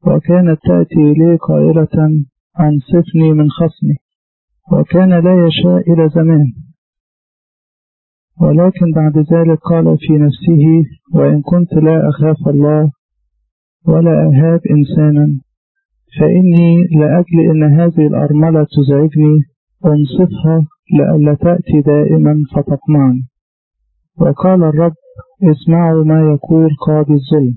وكانت تأتي إليه قائلة أنصفني من خصمي وكان لا يشاء إلى زمان ولكن بعد ذلك قال في نفسه وإن كنت لا أخاف الله ولا أهاب إنسانا فإني لأجل إن هذه الأرملة تزعجني أنصفها لئلا تأتي دائما فتقمعني وقال الرب اسمعوا ما يقول قاضي الظلم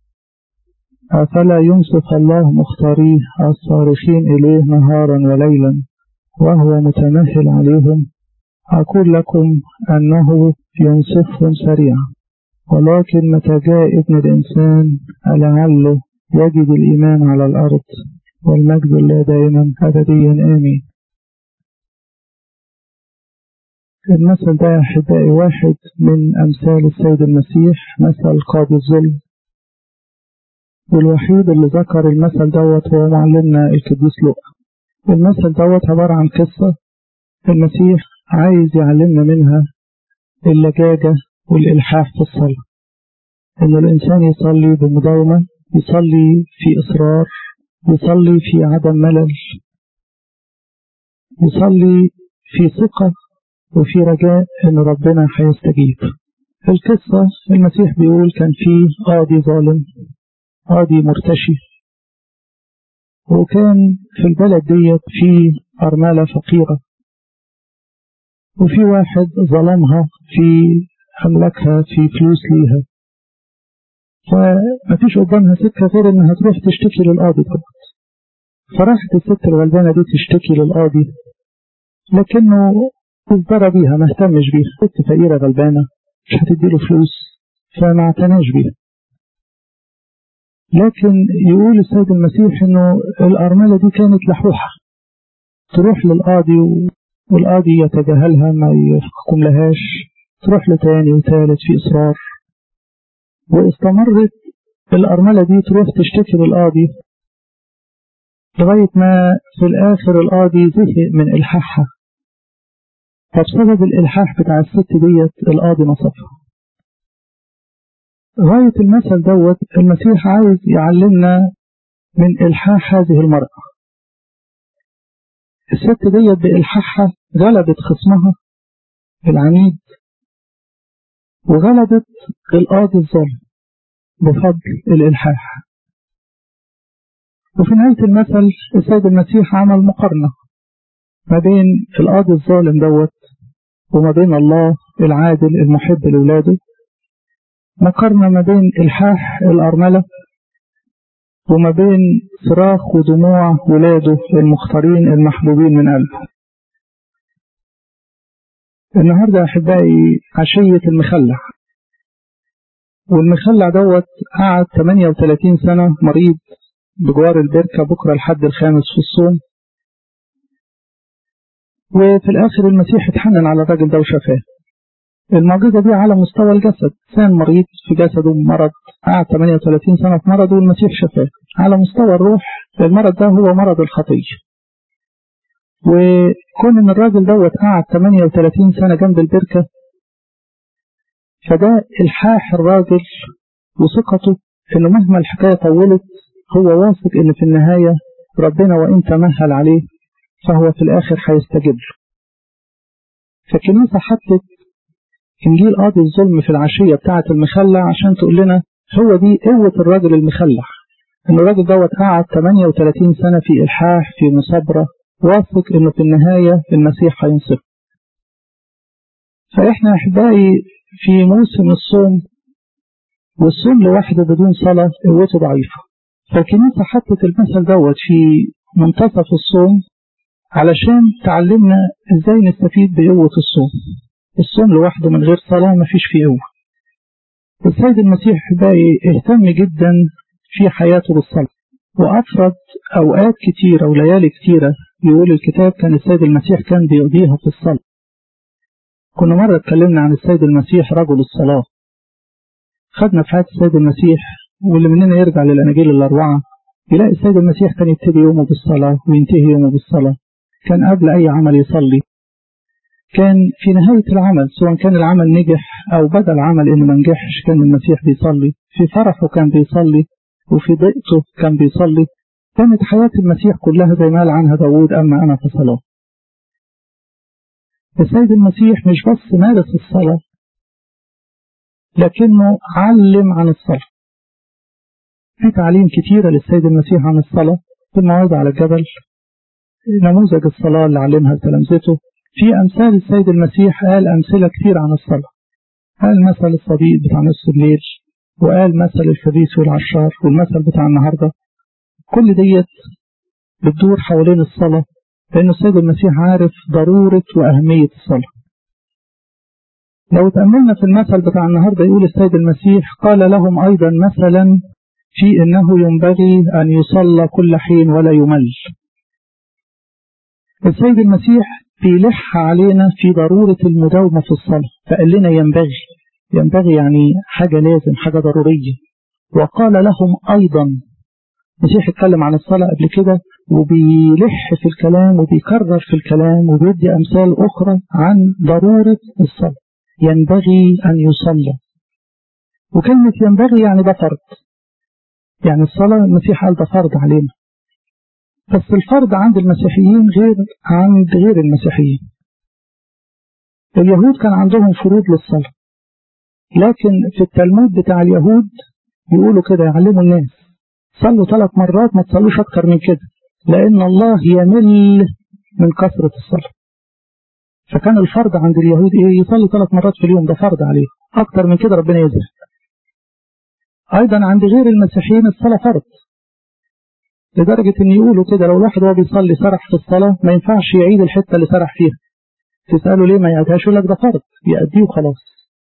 أفلا ينصف الله مختاريه الصارخين إليه نهارا وليلا وهو متمهل عليهم أقول لكم أنه ينصفهم سريعا ولكن متى جاء ابن الإنسان لعله يجد الإيمان على الأرض والمجد الله دائما أبديا آمين المثل ده يا أحبائي واحد من أمثال السيد المسيح مثل قاضي الظلم والوحيد اللي ذكر المثل دوت هو معلمنا القديس لؤى المثل دوت عبارة عن قصة المسيح عايز يعلمنا منها اللجاجة والإلحاح في الصلاة إن الإنسان يصلي بمداومة يصلي في إصرار يصلي في عدم ملل يصلي في ثقة وفي رجاء إن ربنا هيستجيب القصة المسيح بيقول كان في قاضي ظالم قاضي مرتشي وكان في البلد ديت في أرملة فقيرة وفي واحد ظلمها في أملاكها في فلوس ليها فمفيش قدامها سكة غير إنها تروح تشتكي للقاضي دوت فراحت الست الغلبانة دي تشتكي للقاضي لكنه ازدرى بيها ما اهتمش بيها ست فقيرة غلبانة مش هتديله فلوس فما اعتناش بيها لكن يقول السيد المسيح انه الارمله دي كانت لحوحه تروح للقاضي والقاضي يتجاهلها ما يحكم لهاش تروح لتاني وثالث في اصرار واستمرت الارمله دي تروح تشتكي للقاضي لغايه ما في الاخر القاضي زهق من الحاحها فبسبب الالحاح بتاع الست ديت القاضي نصفها غاية المثل دوت المسيح عايز يعلمنا من إلحاح هذه المرأة الست ديت بإلحاحها غلبت خصمها العنيد وغلبت القاضي الظالم بفضل الإلحاح وفي نهاية المثل السيد المسيح عمل مقارنة ما بين القاضي الظالم دوت وما بين الله العادل المحب لأولاده مقارنة ما بين إلحاح الأرملة وما بين صراخ ودموع ولاده المختارين المحبوبين من قلبه النهاردة أحبائي عشية المخلع والمخلع دوت قعد 38 سنة مريض بجوار البركة بكرة الحد الخامس في الصوم وفي الآخر المسيح اتحنن على الراجل ده وشفاه المعجزة دي على مستوى الجسد إنسان مريض في جسده مرض قعد 38 سنة في مرض والمسيح شفاه على مستوى الروح المرض ده هو مرض الخطية وكون ان الراجل دوت قعد 38 سنة جنب البركة فده الحاح الراجل وثقته انه مهما الحكاية طولت هو واثق ان في النهاية ربنا وان تمهل عليه فهو في الاخر هيستجيب له فالكنيسة حطت إنجيل قاضي الظلم في العشية بتاعة المخلع عشان تقول لنا هو دي قوة الراجل المخلع إن الراجل دوت قعد 38 سنة في إلحاح في مصابرة واثق إنه في النهاية المسيح هينصف فإحنا أحبائي في موسم الصوم والصوم لوحده بدون صلاة قوته ضعيفة فالكنيسة حطت المثل دوت في منتصف الصوم علشان تعلمنا ازاي نستفيد بقوة الصوم الصوم لوحده من غير صلاة مفيش فيه قوة السيد المسيح باقي اهتم جدا في حياته بالصلاة وأفرد أوقات كتيرة وليالي كتيرة يقول الكتاب كان السيد المسيح كان بيقضيها في الصلاة كنا مرة اتكلمنا عن السيد المسيح رجل الصلاة خدنا في حياة السيد المسيح واللي مننا يرجع للأناجيل الأربعة يلاقي السيد المسيح كان يبتدي يومه بالصلاة وينتهي يومه بالصلاة كان قبل أي عمل يصلي كان في نهاية العمل سواء كان العمل نجح أو بدأ العمل إنه ما نجحش كان المسيح بيصلي في فرحه كان بيصلي وفي ضيقته كان بيصلي كانت حياة المسيح كلها زي ما قال عنها داوود أما أنا فصلاة السيد المسيح مش بس مارس الصلاة لكنه علم عن الصلاة في تعليم كتيرة للسيد المسيح عن الصلاة في الموعظة على الجبل نموذج الصلاة اللي علمها لتلامذته في أمثال السيد المسيح قال أمثلة كتير عن الصلاة قال مثل الصديق بتاع نص الليل وقال مثل الخبيث والعشار والمثل بتاع النهاردة كل ديت بتدور حوالين الصلاة لأن السيد المسيح عارف ضرورة وأهمية الصلاة لو تأملنا في المثل بتاع النهاردة يقول السيد المسيح قال لهم أيضا مثلا في أنه ينبغي أن يصلى كل حين ولا يمل السيد المسيح بيلح علينا في ضرورة المداومة في الصلاة فقال لنا ينبغي ينبغي يعني حاجة لازم حاجة ضرورية وقال لهم أيضا المسيح اتكلم عن الصلاة قبل كده وبيلح في الكلام وبيكرر في الكلام وبيدي أمثال أخرى عن ضرورة الصلاة ينبغي أن يصلى وكلمة ينبغي يعني ده فرض يعني الصلاة المسيح قال ده فرض علينا بس الفرض عند المسيحيين غير عند غير المسيحيين اليهود كان عندهم فروض للصلاة لكن في التلمود بتاع اليهود يقولوا كده يعلموا الناس صلوا ثلاث مرات ما تصلوش أكتر من كده لأن الله يمل من كثرة الصلاة فكان الفرض عند اليهود إيه يصلي ثلاث مرات في اليوم ده فرض عليه أكتر من كده ربنا يزهق أيضا عند غير المسيحيين الصلاة فرض لدرجة إن يقولوا كده لو الواحد وهو بيصلي سرح في الصلاة ما ينفعش يعيد الحتة اللي سرح فيها تسأله ليه ما يعيدهاش يقول لك ده فرض يأديه وخلاص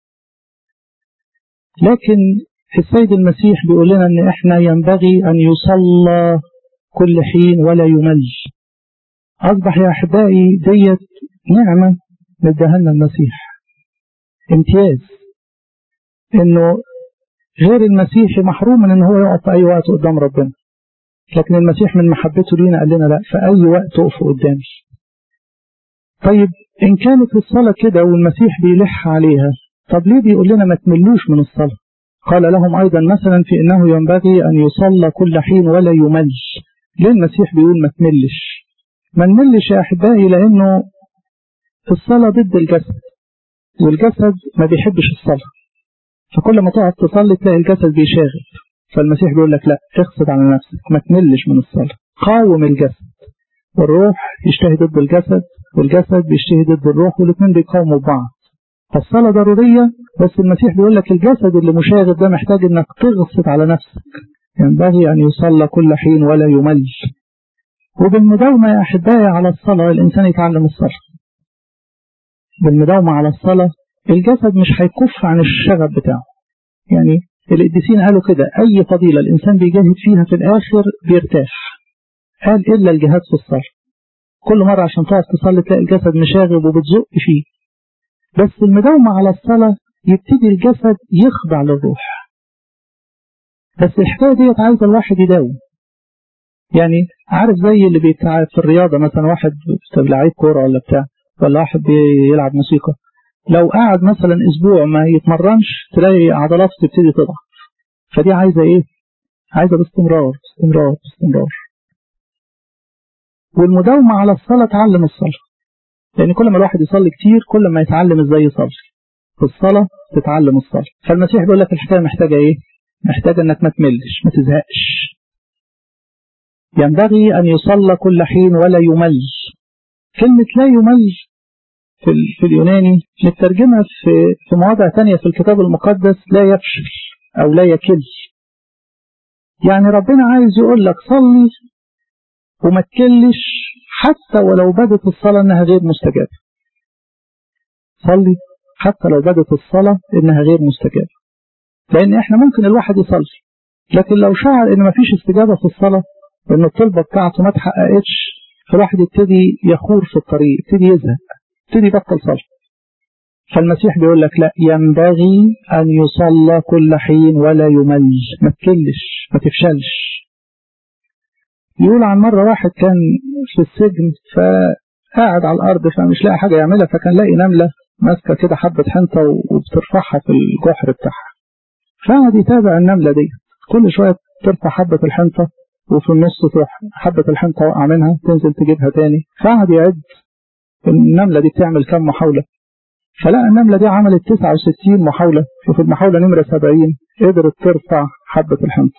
لكن السيد المسيح بيقول لنا إن إحنا ينبغي أن يصلى كل حين ولا يمل أصبح يا أحبائي ديت نعمة مديها لنا المسيح امتياز إنه غير المسيحي محروم من إن هو يقف في أي وقت قدام ربنا لكن المسيح من محبته لينا قال لنا لا في أي وقت تقفوا قدامي طيب إن كانت الصلاة كده والمسيح بيلح عليها طب ليه بيقول لنا ما تملوش من الصلاة قال لهم أيضا مثلا في أنه ينبغي أن يصلى كل حين ولا يمل ليه المسيح بيقول ما تملش ما نملش يا أحبائي لأنه الصلاة ضد الجسد والجسد ما بيحبش الصلاة فكل ما تقعد تصلي تلاقي الجسد بيشاغل فالمسيح بيقول لك لا اقصد على نفسك ما تملش من الصلاة قاوم الجسد الروح يشتهي ضد الجسد والجسد بيشتهي ضد الروح والاثنين بيقاوموا بعض فالصلاة ضرورية بس المسيح بيقول لك الجسد اللي مشاغل ده محتاج انك تغصب على نفسك ينبغي ان يصلى كل حين ولا يمل وبالمداومة يا أحبائي على الصلاة الإنسان يتعلم الصلاة بالمداومة على الصلاة الجسد مش هيكف عن الشغف بتاعه يعني القديسين قالوا كده أي فضيلة الإنسان بيجاهد فيها في الآخر بيرتاح قال إلا الجهاد في الصلاة كل مرة عشان تقعد تصلي تلاقي الجسد مشاغب وبتزق فيه بس المداومة على الصلاة يبتدي الجسد يخضع للروح بس الحكاية ديت عايزة الواحد يداوم يعني عارف زي اللي بيتعب في الرياضة مثلا واحد لعيب كورة ولا بتاع ولا واحد بيلعب موسيقى لو قعد مثلا اسبوع ما يتمرنش تلاقي عضلاته تبتدي تضعف فدي عايزه ايه عايزه باستمرار باستمرار باستمرار والمداومه على الصلاه تعلم الصلاه لان كل ما الواحد يصلي كتير كل ما يتعلم ازاي يصلي في الصلاه تتعلم الصلاه فالمسيح بيقول لك الحكايه محتاجه ايه محتاجه انك ما تملش ما تزهقش ينبغي ان يصلى كل حين ولا يمل كلمه لا يمل في, في اليوناني مترجمة في, في مواضع تانية في الكتاب المقدس لا يفشل أو لا يكل يعني ربنا عايز يقول لك صلي وما تكلش حتى ولو بدت الصلاة إنها غير مستجابة صلي حتى لو بدت الصلاة إنها غير مستجابة لأن إحنا ممكن الواحد يصلي لكن لو شعر إن مفيش استجابة في الصلاة وإن الطلبة بتاعته ما اتحققتش فالواحد يبتدي يخور في الطريق يبتدي يزهق يبتدي يبطل صلاة فالمسيح بيقول لك لا ينبغي أن يصلى كل حين ولا يمل ما تكلش ما تفشلش يقول عن مرة واحد كان في السجن فقاعد على الأرض فمش لاقي حاجة يعملها فكان لاقي نملة ماسكة كده حبة حنطة وبترفعها في الجحر بتاعها فقعد يتابع النملة دي كل شوية ترفع حبة الحنطة وفي النص تروح حبة الحنطة وقع منها تنزل تجيبها تاني فقعد يعد النملة دي بتعمل كم محاولة فلقى النملة دي عملت 69 محاولة وفي المحاولة نمرة 70 قدرت ترفع حبة الحنطة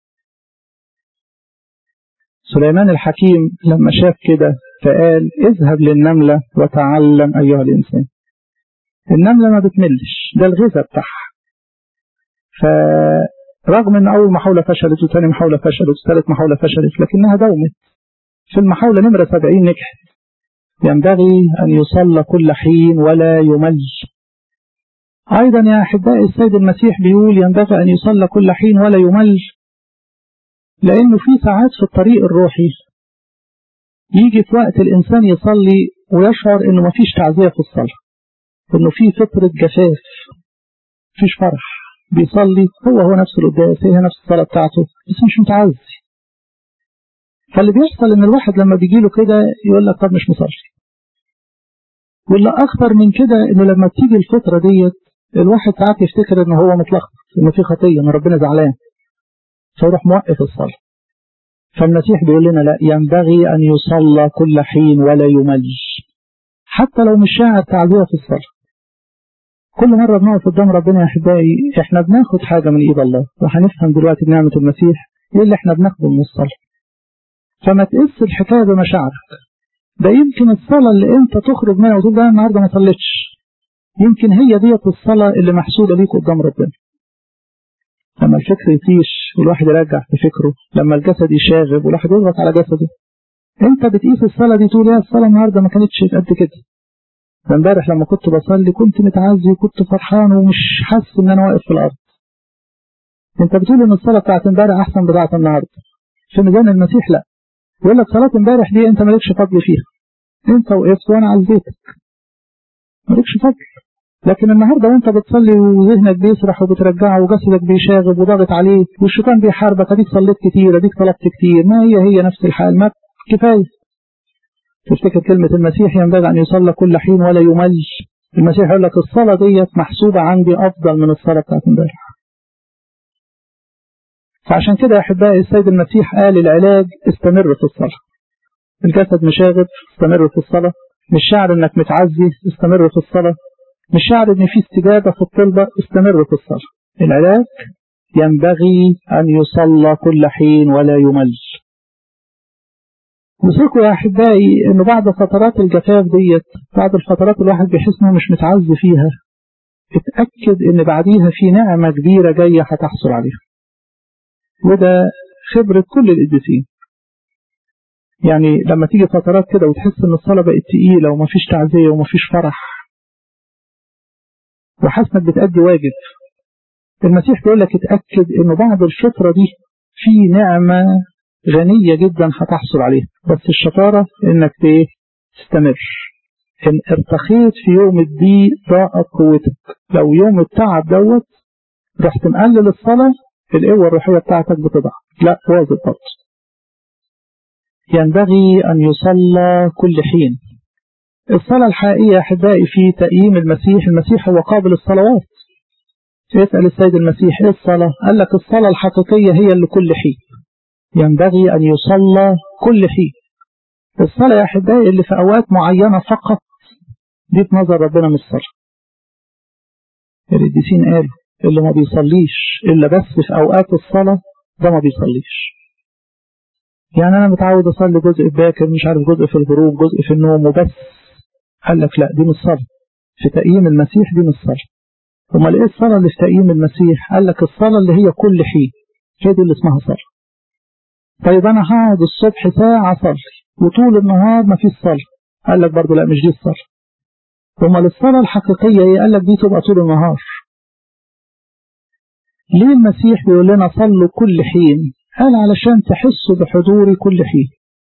سليمان الحكيم لما شاف كده فقال اذهب للنملة وتعلم أيها الإنسان النملة ما بتملش ده الغذاء بتاعها فرغم ان اول محاولة فشلت وثاني محاولة فشلت وثالث محاولة فشلت لكنها دومت في المحاولة نمرة 70 نجحت ينبغي أن يصلى كل حين ولا يمل أيضا يا أحبائي السيد المسيح بيقول ينبغي أن يصلى كل حين ولا يمل لأنه في ساعات في الطريق الروحي يجي في وقت الإنسان يصلي ويشعر إنه مفيش تعزية في الصلاة إنه في فترة جفاف مفيش فرح بيصلي هو هو نفس القداس هي نفس الصلاة بتاعته بس مش متعزي فاللي بيحصل ان الواحد لما بيجي له كده يقول لك طب مش مصلي واللي اخطر من كده انه لما بتيجي الفتره ديت الواحد ساعات يفتكر ان هو متلخبط ان في خطيه ان ربنا زعلان فيروح موقف الصلاه فالمسيح بيقول لنا لا ينبغي ان يصلى كل حين ولا يمل حتى لو مش شاعر تعزيه في الصلاه كل مرة بنقف قدام ربنا يا أحبائي إحنا بناخد حاجة من إيد الله وهنفهم دلوقتي بنعمة المسيح إيه اللي إحنا بناخده من الصلاة فما تقيس الحكاية بمشاعرك ده يمكن الصلاة اللي أنت تخرج منها وتقول ده النهاردة ما صليتش يمكن هي ديت الصلاة اللي محسوبة ليك قدام ربنا لما الفكر يطيش والواحد يرجع في فكره لما الجسد يشاغب والواحد يضغط على جسده انت بتقيس الصلاة دي تقول يا الصلاة النهاردة ما كانتش قد كده ده امبارح لما كنت بصلي كنت متعزي وكنت فرحان ومش حاسس ان انا واقف في الارض انت بتقول ان الصلاة بتاعت امبارح احسن بتاعت النهاردة في ميزان المسيح لا يقول لك صلاة امبارح دي انت مالكش فضل فيها انت وقفت وانا عزيتك مالكش فضل لكن النهارده وانت بتصلي وذهنك بيسرح وبترجعه وجسدك بيشاغب وضاغط عليك والشيطان بيحاربك اديك صليت كتير اديك طلبت كتير ما هي هي نفس الحال ما كفايه تفتكر كلمة المسيح ينبغي أن يصلى كل حين ولا يمل المسيح يقول لك الصلاة ديت محسوبة عندي أفضل من الصلاة بتاعت امبارح فعشان كده يا أحبائي السيد المسيح قال العلاج استمر في الصلاة الجسد مشاغب استمر في الصلاة مش شعر انك متعزي استمر في الصلاة مش شعر ان في استجابة في الطلبة استمر في الصلاة العلاج ينبغي أن يصلى كل حين ولا يمل وثقوا يا أحبائي إن بعد فترات الجفاف ديت بعد الفترات الواحد بيحس إنه مش متعز فيها اتأكد إن بعديها في نعمة كبيرة جاية هتحصل عليها وده خبرة كل القديسين يعني لما تيجي فترات كده وتحس إن الصلاة بقت تقيلة ومفيش تعزية ومفيش فرح وحاسس إنك بتأدي واجب المسيح بيقول لك اتأكد إن بعد الفترة دي في نعمة غنية جدا هتحصل عليها بس الشطارة انك تستمر ان ارتخيت في يوم الضيق ضاقت قوتك لو يوم التعب دوت رحت مقلل الصلاة القوة الروحية بتاعتك بتضعف لا واظب برضه ينبغي أن يصلى كل حين الصلاة الحقيقية يا أحبائي في تقييم المسيح المسيح هو قابل الصلوات اسأل السيد المسيح ايه الصلاة قال لك الصلاة الحقيقية هي اللي كل حين ينبغي أن يصلى كل حين الصلاة يا أحبائي اللي في أوقات معينة فقط دي في نظر ربنا مش صلاة القديسين قالوا اللي ما بيصليش إلا بس في أوقات الصلاة ده ما بيصليش يعني أنا متعود أصلي جزء باكر مش عارف جزء في الغروب جزء في النوم وبس قال لك لا دي مش صلاة في تقييم المسيح دي مش صلاة امال ايه الصلاة اللي في تقييم المسيح قال لك الصلاة اللي هي كل حين هي دي اللي اسمها صلاة طيب انا هقعد الصبح ساعة اصلي وطول النهار ما فيش صلاة قال لك برضه لا مش دي الصلاة امال الصلاة الحقيقية ايه قال لك دي تبقى طول النهار ليه المسيح بيقول لنا صلوا كل حين قال علشان تحسوا بحضوري كل حين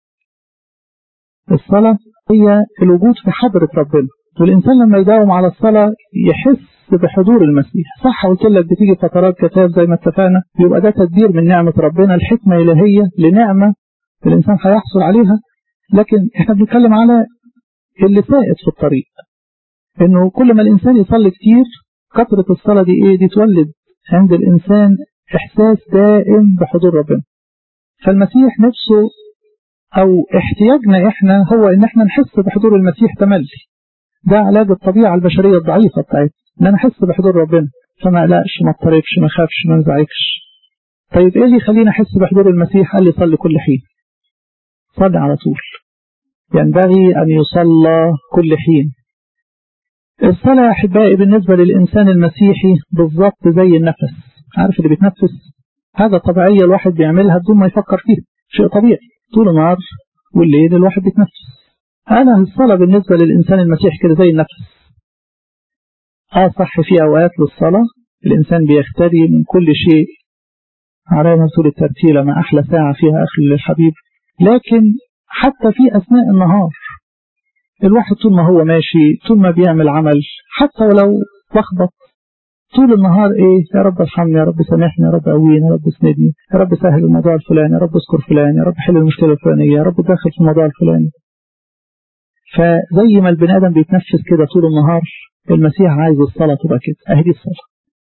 الصلاة هي الوجود في حضرة ربنا والإنسان لما يداوم على الصلاة يحس بحضور المسيح صح قلت لك بتيجي فترات كتاب زي ما اتفقنا يبقى ده تدبير من نعمة ربنا الحكمة إلهية لنعمة الإنسان هيحصل عليها لكن احنا بنتكلم على اللي سائد في الطريق انه كل ما الإنسان يصلي كتير كثرة الصلاة دي ايه دي تولد عند الإنسان إحساس دائم بحضور ربنا فالمسيح نفسه أو احتياجنا إحنا هو إن إحنا نحس بحضور المسيح تملي ده علاج الطبيعة البشرية الضعيفة بتاعتنا إن أنا أحس بحضور ربنا فما أقلقش ما اضطربش ما أخافش ما انزعجش طيب إيه اللي يخليني أحس بحضور المسيح قال لي صلي كل حين صلي على طول ينبغي أن يصلى كل حين الصلاة يا أحبائي بالنسبة للإنسان المسيحي بالضبط زي النفس عارف اللي بيتنفس هذا طبيعية الواحد بيعملها بدون ما يفكر فيها شيء طبيعي طول النهار والليل الواحد بيتنفس أنا الصلاة بالنسبة للإنسان المسيحي كده زي النفس آه صح في أوقات للصلاة الإنسان بيختري من كل شيء علينا طول الترتيلة ما أحلى ساعة فيها أخي للحبيب لكن حتى في أثناء النهار الواحد طول ما هو ماشي طول ما بيعمل عمل حتى ولو لخبط طول النهار ايه يا رب ارحمني يا رب سامحني يا رب قويني يا رب اسندني يا رب سهل الموضوع الفلاني يا رب اذكر فلان يا رب حل المشكله الفلانيه يا رب داخل في الموضوع الفلاني فزي ما البني ادم بيتنفس كده طول النهار المسيح عايز الصلاه تبقى كده اهي دي الصلاه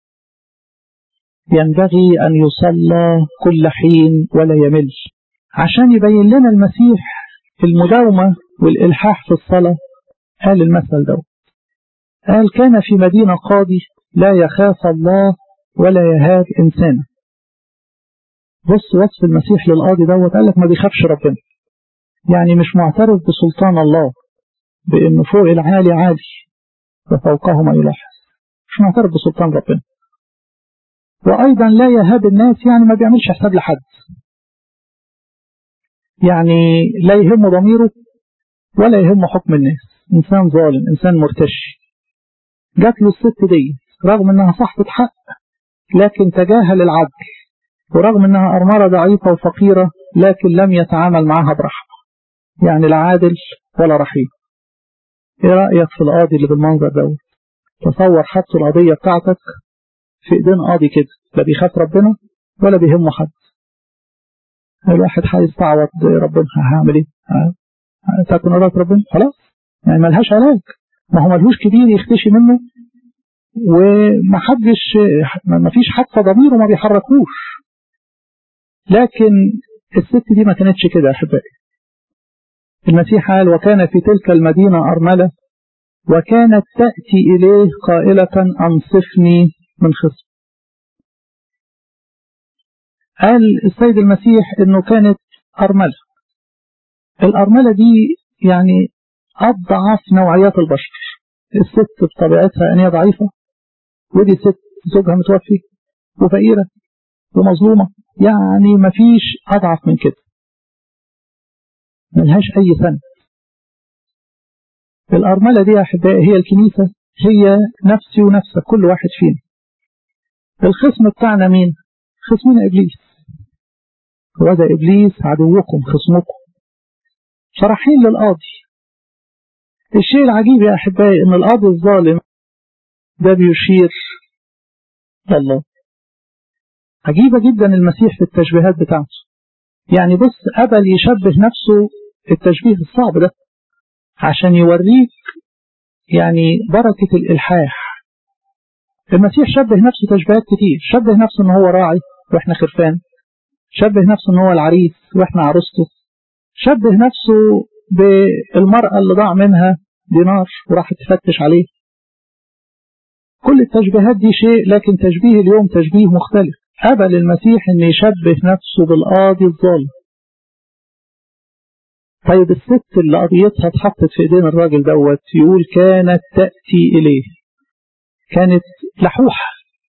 ينبغي ان يصلى كل حين ولا يمل عشان يبين لنا المسيح المداومه والالحاح في الصلاه قال المثل ده قال كان في مدينه قاضي لا يخاف الله ولا يهاب إنسانا بص وصف المسيح للقاضي دوت قال لك ما بيخافش ربنا يعني مش معترف بسلطان الله بأنه فوق العالي عالي وفوقه ما يلاحظ مش معترف بسلطان ربنا وأيضا لا يهاب الناس يعني ما بيعملش حساب لحد يعني لا يهمه ضميره ولا يهمه حكم الناس إنسان ظالم إنسان مرتشي جات له الست دي رغم انها صاحبة حق لكن تجاهل العدل ورغم انها أرمرة ضعيفة وفقيرة لكن لم يتعامل معها برحمة يعني لا عادل ولا رحيم ايه رأيك في القاضي اللي بالمنظر دوت تصور حط القضية بتاعتك في ايدين قاضي كده لا بيخاف ربنا ولا بيهمه حد الواحد هيستعوض ربنا هعمل ايه تكون قضاء ربنا خلاص يعني ملهاش علاج ما هو ملهوش كبير يختشي منه ومحدش ما فيش حتى ضميره ما بيحركوش لكن الست دي ما كانتش كده يا احبائي المسيح قال وكان في تلك المدينة أرملة وكانت تأتي إليه قائلة أنصفني من خصم قال السيد المسيح أنه كانت أرملة الأرملة دي يعني أضعف نوعيات البشر الست بطبيعتها أن هي ضعيفة ودي ست زوجها متوفي وفقيرة ومظلومة يعني مفيش أضعف من كده ملهاش أي سنة الأرملة دي يا أحبائي هي الكنيسة هي نفسي ونفسك كل واحد فينا الخصم بتاعنا مين؟ خصمنا إبليس وهذا إبليس عدوكم خصمكم فرحين للقاضي الشيء العجيب يا أحبائي أن القاضي الظالم ده بيشير لله عجيبة جدا المسيح في التشبيهات بتاعته يعني بص قبل يشبه نفسه التشبيه الصعب ده عشان يوريك يعني بركة الإلحاح المسيح شبه نفسه تشبيهات كتير شبه نفسه ان هو راعي واحنا خرفان شبه نفسه ان هو العريس واحنا عروسته شبه نفسه بالمرأة اللي ضاع منها دينار وراحت تفتش عليه كل التشبيهات دي شيء لكن تشبيه اليوم تشبيه مختلف قبل المسيح ان يشبه نفسه بالقاضي الظالم طيب الست اللي قضيتها اتحطت في ايدين الراجل دوت يقول كانت تأتي اليه كانت لحوحة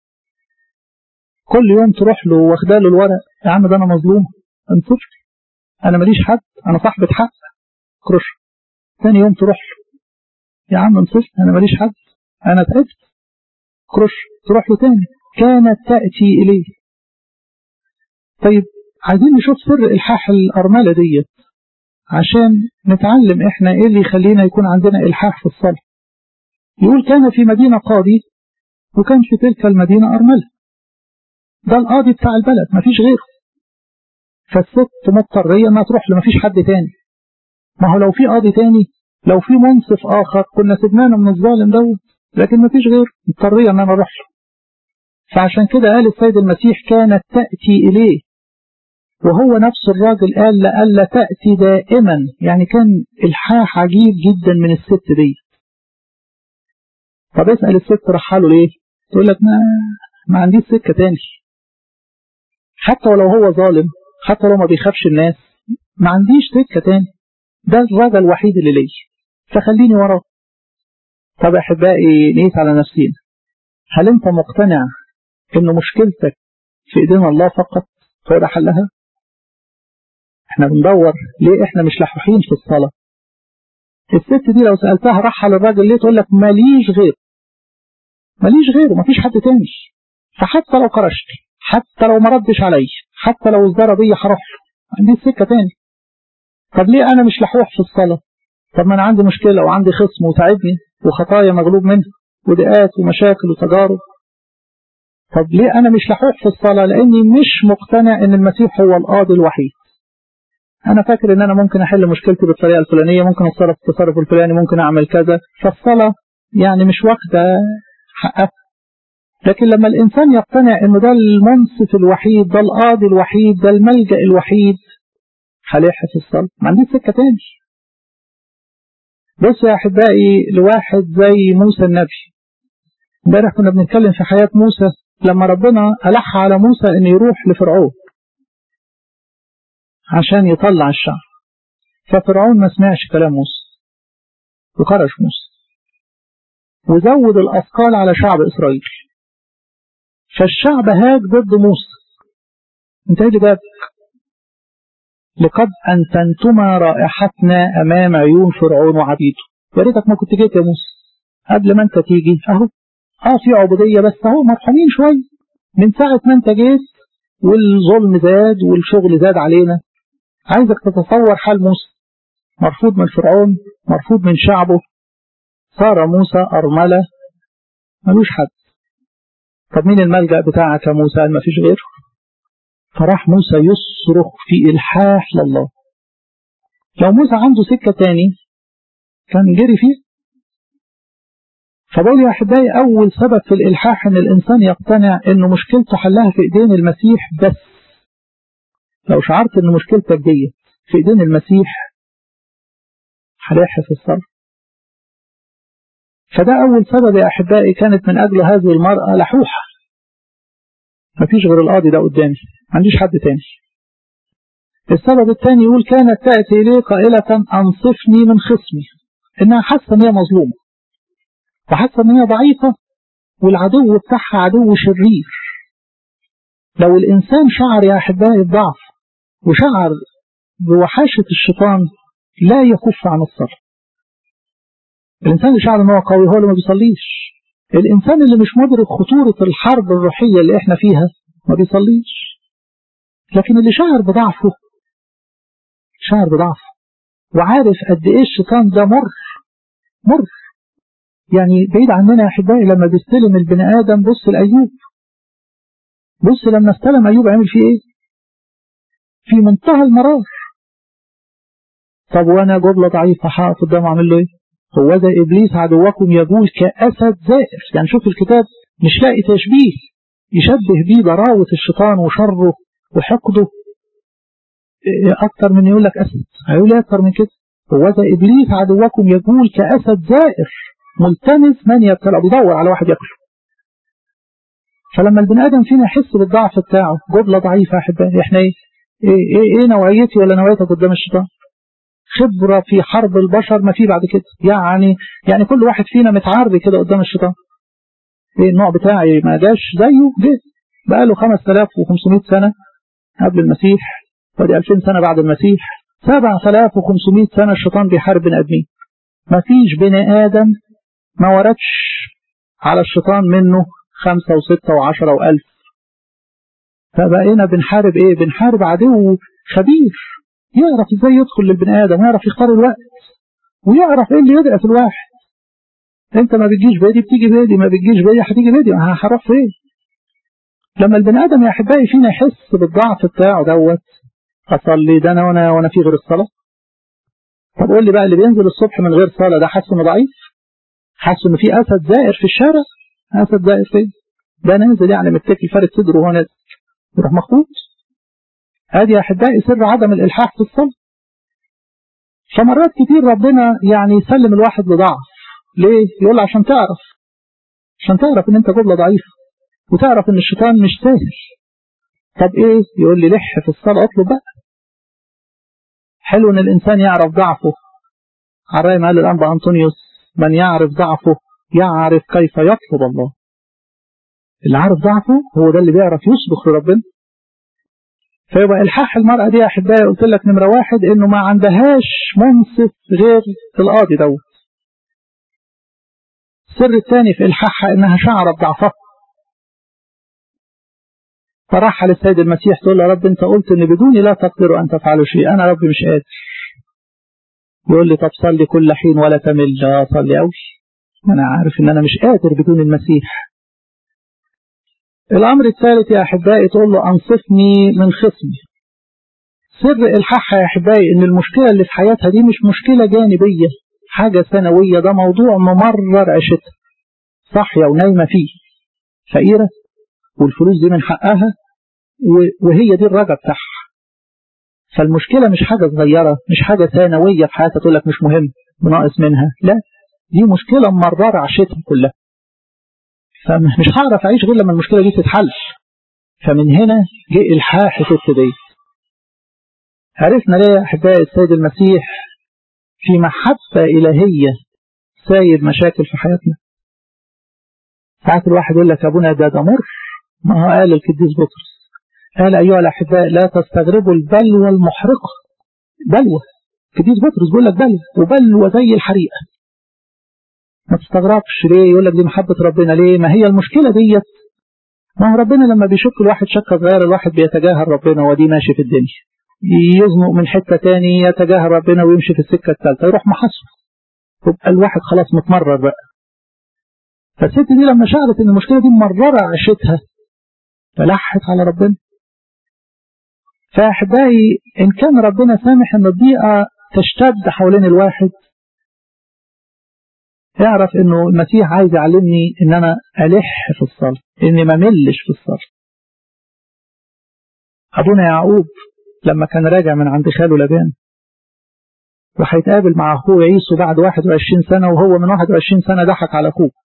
كل يوم تروح له واخده له الورق يا عم ده انا مظلوم انصف انا ماليش حد انا صاحبة حق كرش ثاني يوم تروح له يا عم انصف انا ماليش حد انا تعبت كرش تروح له تاني كانت تأتي إليه طيب عايزين نشوف سر إلحاح الأرملة ديت عشان نتعلم إحنا إيه اللي يخلينا يكون عندنا إلحاح في الصلاة يقول كان في مدينة قاضي وكان في تلك المدينة أرملة ده القاضي بتاع البلد مفيش غيره فالست مضطرية انها تروح له مفيش حد تاني ما هو لو في قاضي تاني لو في منصف آخر كنا سيبنانا من الظالم دوت لكن مفيش غير مضطرية ان انا اروح له فعشان كده قال السيد المسيح كانت تأتي إليه وهو نفس الراجل قال لألا تأتي دائما يعني كان الحاح عجيب جدا من الست دي طب اسأل الست رحاله ليه تقول لك ما, ما عنديش سكة تاني حتى ولو هو ظالم حتى لو ما بيخافش الناس ما عنديش سكة تاني ده الراجل الوحيد اللي ليا فخليني وراه طب احبائي نقيس على نفسينا هل انت مقتنع ان مشكلتك في ايدين الله فقط هو ده حلها احنا بندور ليه احنا مش لحوحين في الصلاة الست دي لو سألتها رحل الراجل ليه تقول لك ماليش غير ماليش غيره مفيش حد تاني فحتى لو كرشت حتى لو ما ردش علي حتى لو ازدرى بيا هروح له عندي سكة تاني طب ليه انا مش لحوح في الصلاة طب ما انا عندي مشكلة وعندي خصم وتعبني وخطايا مغلوب منها ودقات ومشاكل وتجارب طب ليه انا مش لحوح في الصلاة لاني مش مقتنع ان المسيح هو القاضي الوحيد انا فاكر ان انا ممكن احل مشكلتي بالطريقة الفلانية ممكن اتصرف التصرف الفلاني ممكن اعمل كذا فالصلاة يعني مش واخدة حقها لكن لما الانسان يقتنع انه ده المنصف الوحيد ده القاضي الوحيد ده الملجأ الوحيد هلاقي في الصلاة ما عنديش سكة تاني بص يا احبائي لواحد زي موسى النبي امبارح كنا بنتكلم في حياة موسى لما ربنا ألح على موسى أن يروح لفرعون عشان يطلع الشعب ففرعون ما سمعش كلام موسى وخرج موسى وزود الأثقال على شعب إسرائيل فالشعب هاج ضد موسى انت ايه اللي لقد أنتنتما رائحتنا أمام عيون فرعون وعبيده يا ريتك ما كنت جيت يا موسى قبل ما انت تيجي اهو اه في عبودية بس اهو مرحومين شوية من ساعة ما انت جيت والظلم زاد والشغل زاد علينا عايزك تتصور حال موسى مرفوض من فرعون مرفوض من شعبه صار موسى أرملة ملوش حد طب مين الملجأ بتاعك يا موسى ما فيش غيره فراح موسى يصرخ في إلحاح لله لو موسى عنده سكة تاني كان جري فيه فبقول يا أحبائي أول سبب في الإلحاح إن الإنسان يقتنع إنه مشكلته حلها في إيدين المسيح بس لو شعرت إن مشكلتك دي في إيدين المسيح هلاحي في الصلاة فده أول سبب يا أحبائي كانت من أجل هذه المرأة لحوحة مفيش غير القاضي ده قدامي ما عنديش حد تاني السبب الثاني يقول كانت تأتي إليه قائلة أنصفني من خصمي إنها حاسة إن هي مظلومة وحاسة إن هي ضعيفة والعدو بتاعها عدو شرير لو الإنسان شعر يا أحبائي بضعف وشعر بوحاشة الشيطان لا يكف عن الصلاة الإنسان اللي شعر إن هو قوي هو اللي ما بيصليش الإنسان اللي مش مدرك خطورة الحرب الروحية اللي إحنا فيها ما بيصليش لكن اللي شعر بضعفه شعر بضعفه وعارف قد إيه الشيطان ده مر مر يعني بعيد عننا يا أحبائي لما بيستلم البني آدم بص لأيوب بص لما استلم أيوب عمل فيه إيه في منتهى المرار طب وأنا جملة ضعيفة حقف قدامه أعمل له إيه هو ذا إبليس عدوكم يجول كأسد زائر يعني شوف الكتاب مش لاقي تشبيه يشبه بيه ضراوة الشيطان وشره وحقده أكتر من يقول لك أسد هيقول لي أكتر من كده هو ذا إبليس عدوكم يجول كأسد زائر ملتمس من يبتلع بيدور على واحد ياكله فلما البني آدم فينا يحس بالضعف بتاعه جبلة ضعيفة أحبائي إحنا إيه إيه, إيه, إيه نوعيتي ولا نوعيتك قدام الشيطان خبرة في حرب البشر ما في بعد كده يعني يعني كل واحد فينا متعري كده قدام الشيطان ايه النوع بتاعي ما جاش زيه جه بقى له 5500 سنة قبل المسيح ودي 2000 سنة بعد المسيح 7500 سنة الشيطان بيحارب بني آدمين ما فيش بني آدم ما وردش على الشيطان منه خمسة وستة وعشرة وألف فبقينا بنحارب ايه بنحارب عدو خبير يعرف ازاي يدخل للبني ادم ويعرف يختار الوقت ويعرف ايه اللي يدعي في الواحد انت ما بتجيش بيدي بتيجي بيدي ما بتجيش بيدي هتيجي بيدي هروح فين لما البني ادم يا احبائي فينا يحس بالضعف بتاعه دوت اصلي ده انا وانا وانا في غير الصلاه طب قول لي بقى اللي بينزل الصبح من غير صلاه ده حاسس انه ضعيف حاسس انه في اسد زائر في الشارع اسد زائر فين ده نازل يعني متكي فارد صدره وهو نازل يروح مخبوط ادي يا احبائي سر عدم الالحاح في الصلاه فمرات كتير ربنا يعني يسلم الواحد لضعف ليه؟ يقول عشان تعرف عشان تعرف ان انت جمله ضعيفه وتعرف ان الشيطان مش سهل طب ايه؟ يقول لي لح في الصلاه اطلب بقى حلو ان الانسان يعرف ضعفه عراي قال الانبا انطونيوس من يعرف ضعفه يعرف كيف يطلب الله اللي عارف ضعفه هو ده اللي بيعرف يصرخ لربنا فيبقى الحاح المرأة دي يا أحبائي قلت لك نمرة واحد إنه ما عندهاش منصف غير القاضي دوت. السر الثاني في إلحاحها إنها شعرت ضعفها. فراح للسيد المسيح تقول له يا رب أنت قلت إن بدوني لا تقدر أن تفعلوا شيء، أنا ربي مش قادر. يقول لي طب صلي كل حين ولا تمل، لا صلي أوي. أنا عارف إن أنا مش قادر بدون المسيح. الأمر الثالث يا أحبائي تقول له أنصفني من خصمي سر الحاحة يا أحبائي إن المشكلة اللي في حياتها دي مش مشكلة جانبية حاجة ثانوية ده موضوع ممرر عيشتها صاحية ونايمة فيه فقيرة والفلوس دي من حقها وهي دي الرجا بتاعها فالمشكلة مش حاجة صغيرة مش حاجة ثانوية في حياتها تقول لك مش مهم وناقص منها لا دي مشكلة ممررة عيشتها كلها فمش هعرف اعيش غير لما المشكله دي تتحل فمن هنا جه الحاح الست دي عرفنا ليه يا احبائي السيد المسيح في محبه الهيه سايب مشاكل في حياتنا ساعات الواحد يقول لك ابونا ده ده مر ما هو قال القديس بطرس قال ايها الاحباء لا تستغربوا البلوى المحرقه بلوى القديس بطرس بيقول لك بلوى وبلوى زي الحريقه ما تستغربش ليه يقول لك دي محبة ربنا ليه ما هي المشكلة ديت ما هو ربنا لما بيشك الواحد شكة صغيرة الواحد بيتجاهل ربنا ودي ماشي في الدنيا يزنق من حتة تاني يتجاهل ربنا ويمشي في السكة الثالثة يروح محصه يبقى الواحد خلاص متمرر بقى فالست دي لما شعرت ان المشكلة دي مررة عيشتها فلحت على ربنا فأحبائي إن كان ربنا سامح إن الضيقة تشتد حوالين الواحد اعرف انه المسيح عايز يعلمني ان انا الح في الصلاة اني ما ملش في الصلاة ابونا يعقوب لما كان راجع من عند خاله لبان وهيتقابل مع اخوه عيسو بعد 21 سنة وهو من 21 سنة ضحك على اخوه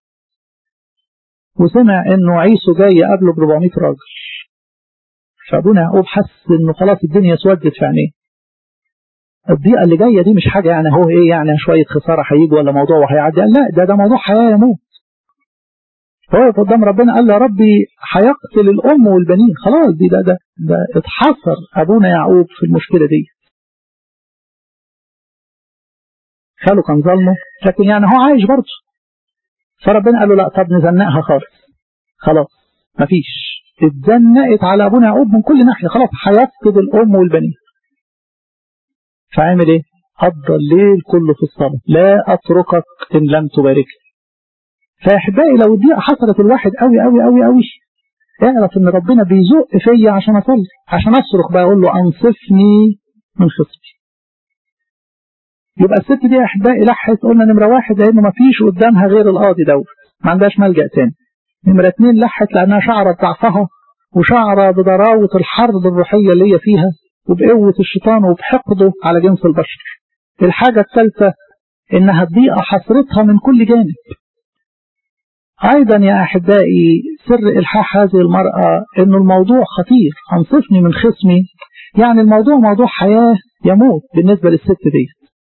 وسمع انه عيسو جاي يقابله ب 400 راجل فابونا يعقوب حس انه خلاص الدنيا اسودت في عينيه الضيقه اللي جايه دي مش حاجه يعني هو ايه يعني شويه خساره هيجي ولا موضوع وهيعدي لا ده ده موضوع حياه يموت فهو قدام ربنا قال له يا ربي هيقتل الام والبنين خلاص دي ده ده ده اتحصر ابونا يعقوب في المشكله دي خاله كان ظلمه لكن يعني هو عايش برضه فربنا قال له لا طب نزنقها خالص خلاص مفيش اتزنقت على ابونا يعقوب من كل ناحيه خلاص هيفقد الام والبنين فعمل ايه قضى الليل كله في الصلاة لا أتركك إن لم تباركني فأحبائي لو الضيقة حصلت الواحد قوي قوي قوي قوي اعرف ان ربنا بيزق فيا عشان اصلي عشان اصرخ بقى اقول له انصفني من خصمي يبقى الست دي يا احبائي لحت قلنا نمره واحد لانه ما فيش قدامها غير القاضي دوت ما عندهاش ملجا تاني نمره اتنين لحت لانها شعرت ضعفها وشعر بضراوه الحرب الروحيه اللي هي فيها وبقوة الشيطان وبحقده على جنس البشر الحاجة الثالثة إنها الضيقة حصرتها من كل جانب أيضا يا أحبائي سر إلحاح هذه المرأة إنه الموضوع خطير أنصفني من خصمي يعني الموضوع موضوع حياة يموت بالنسبة للست دي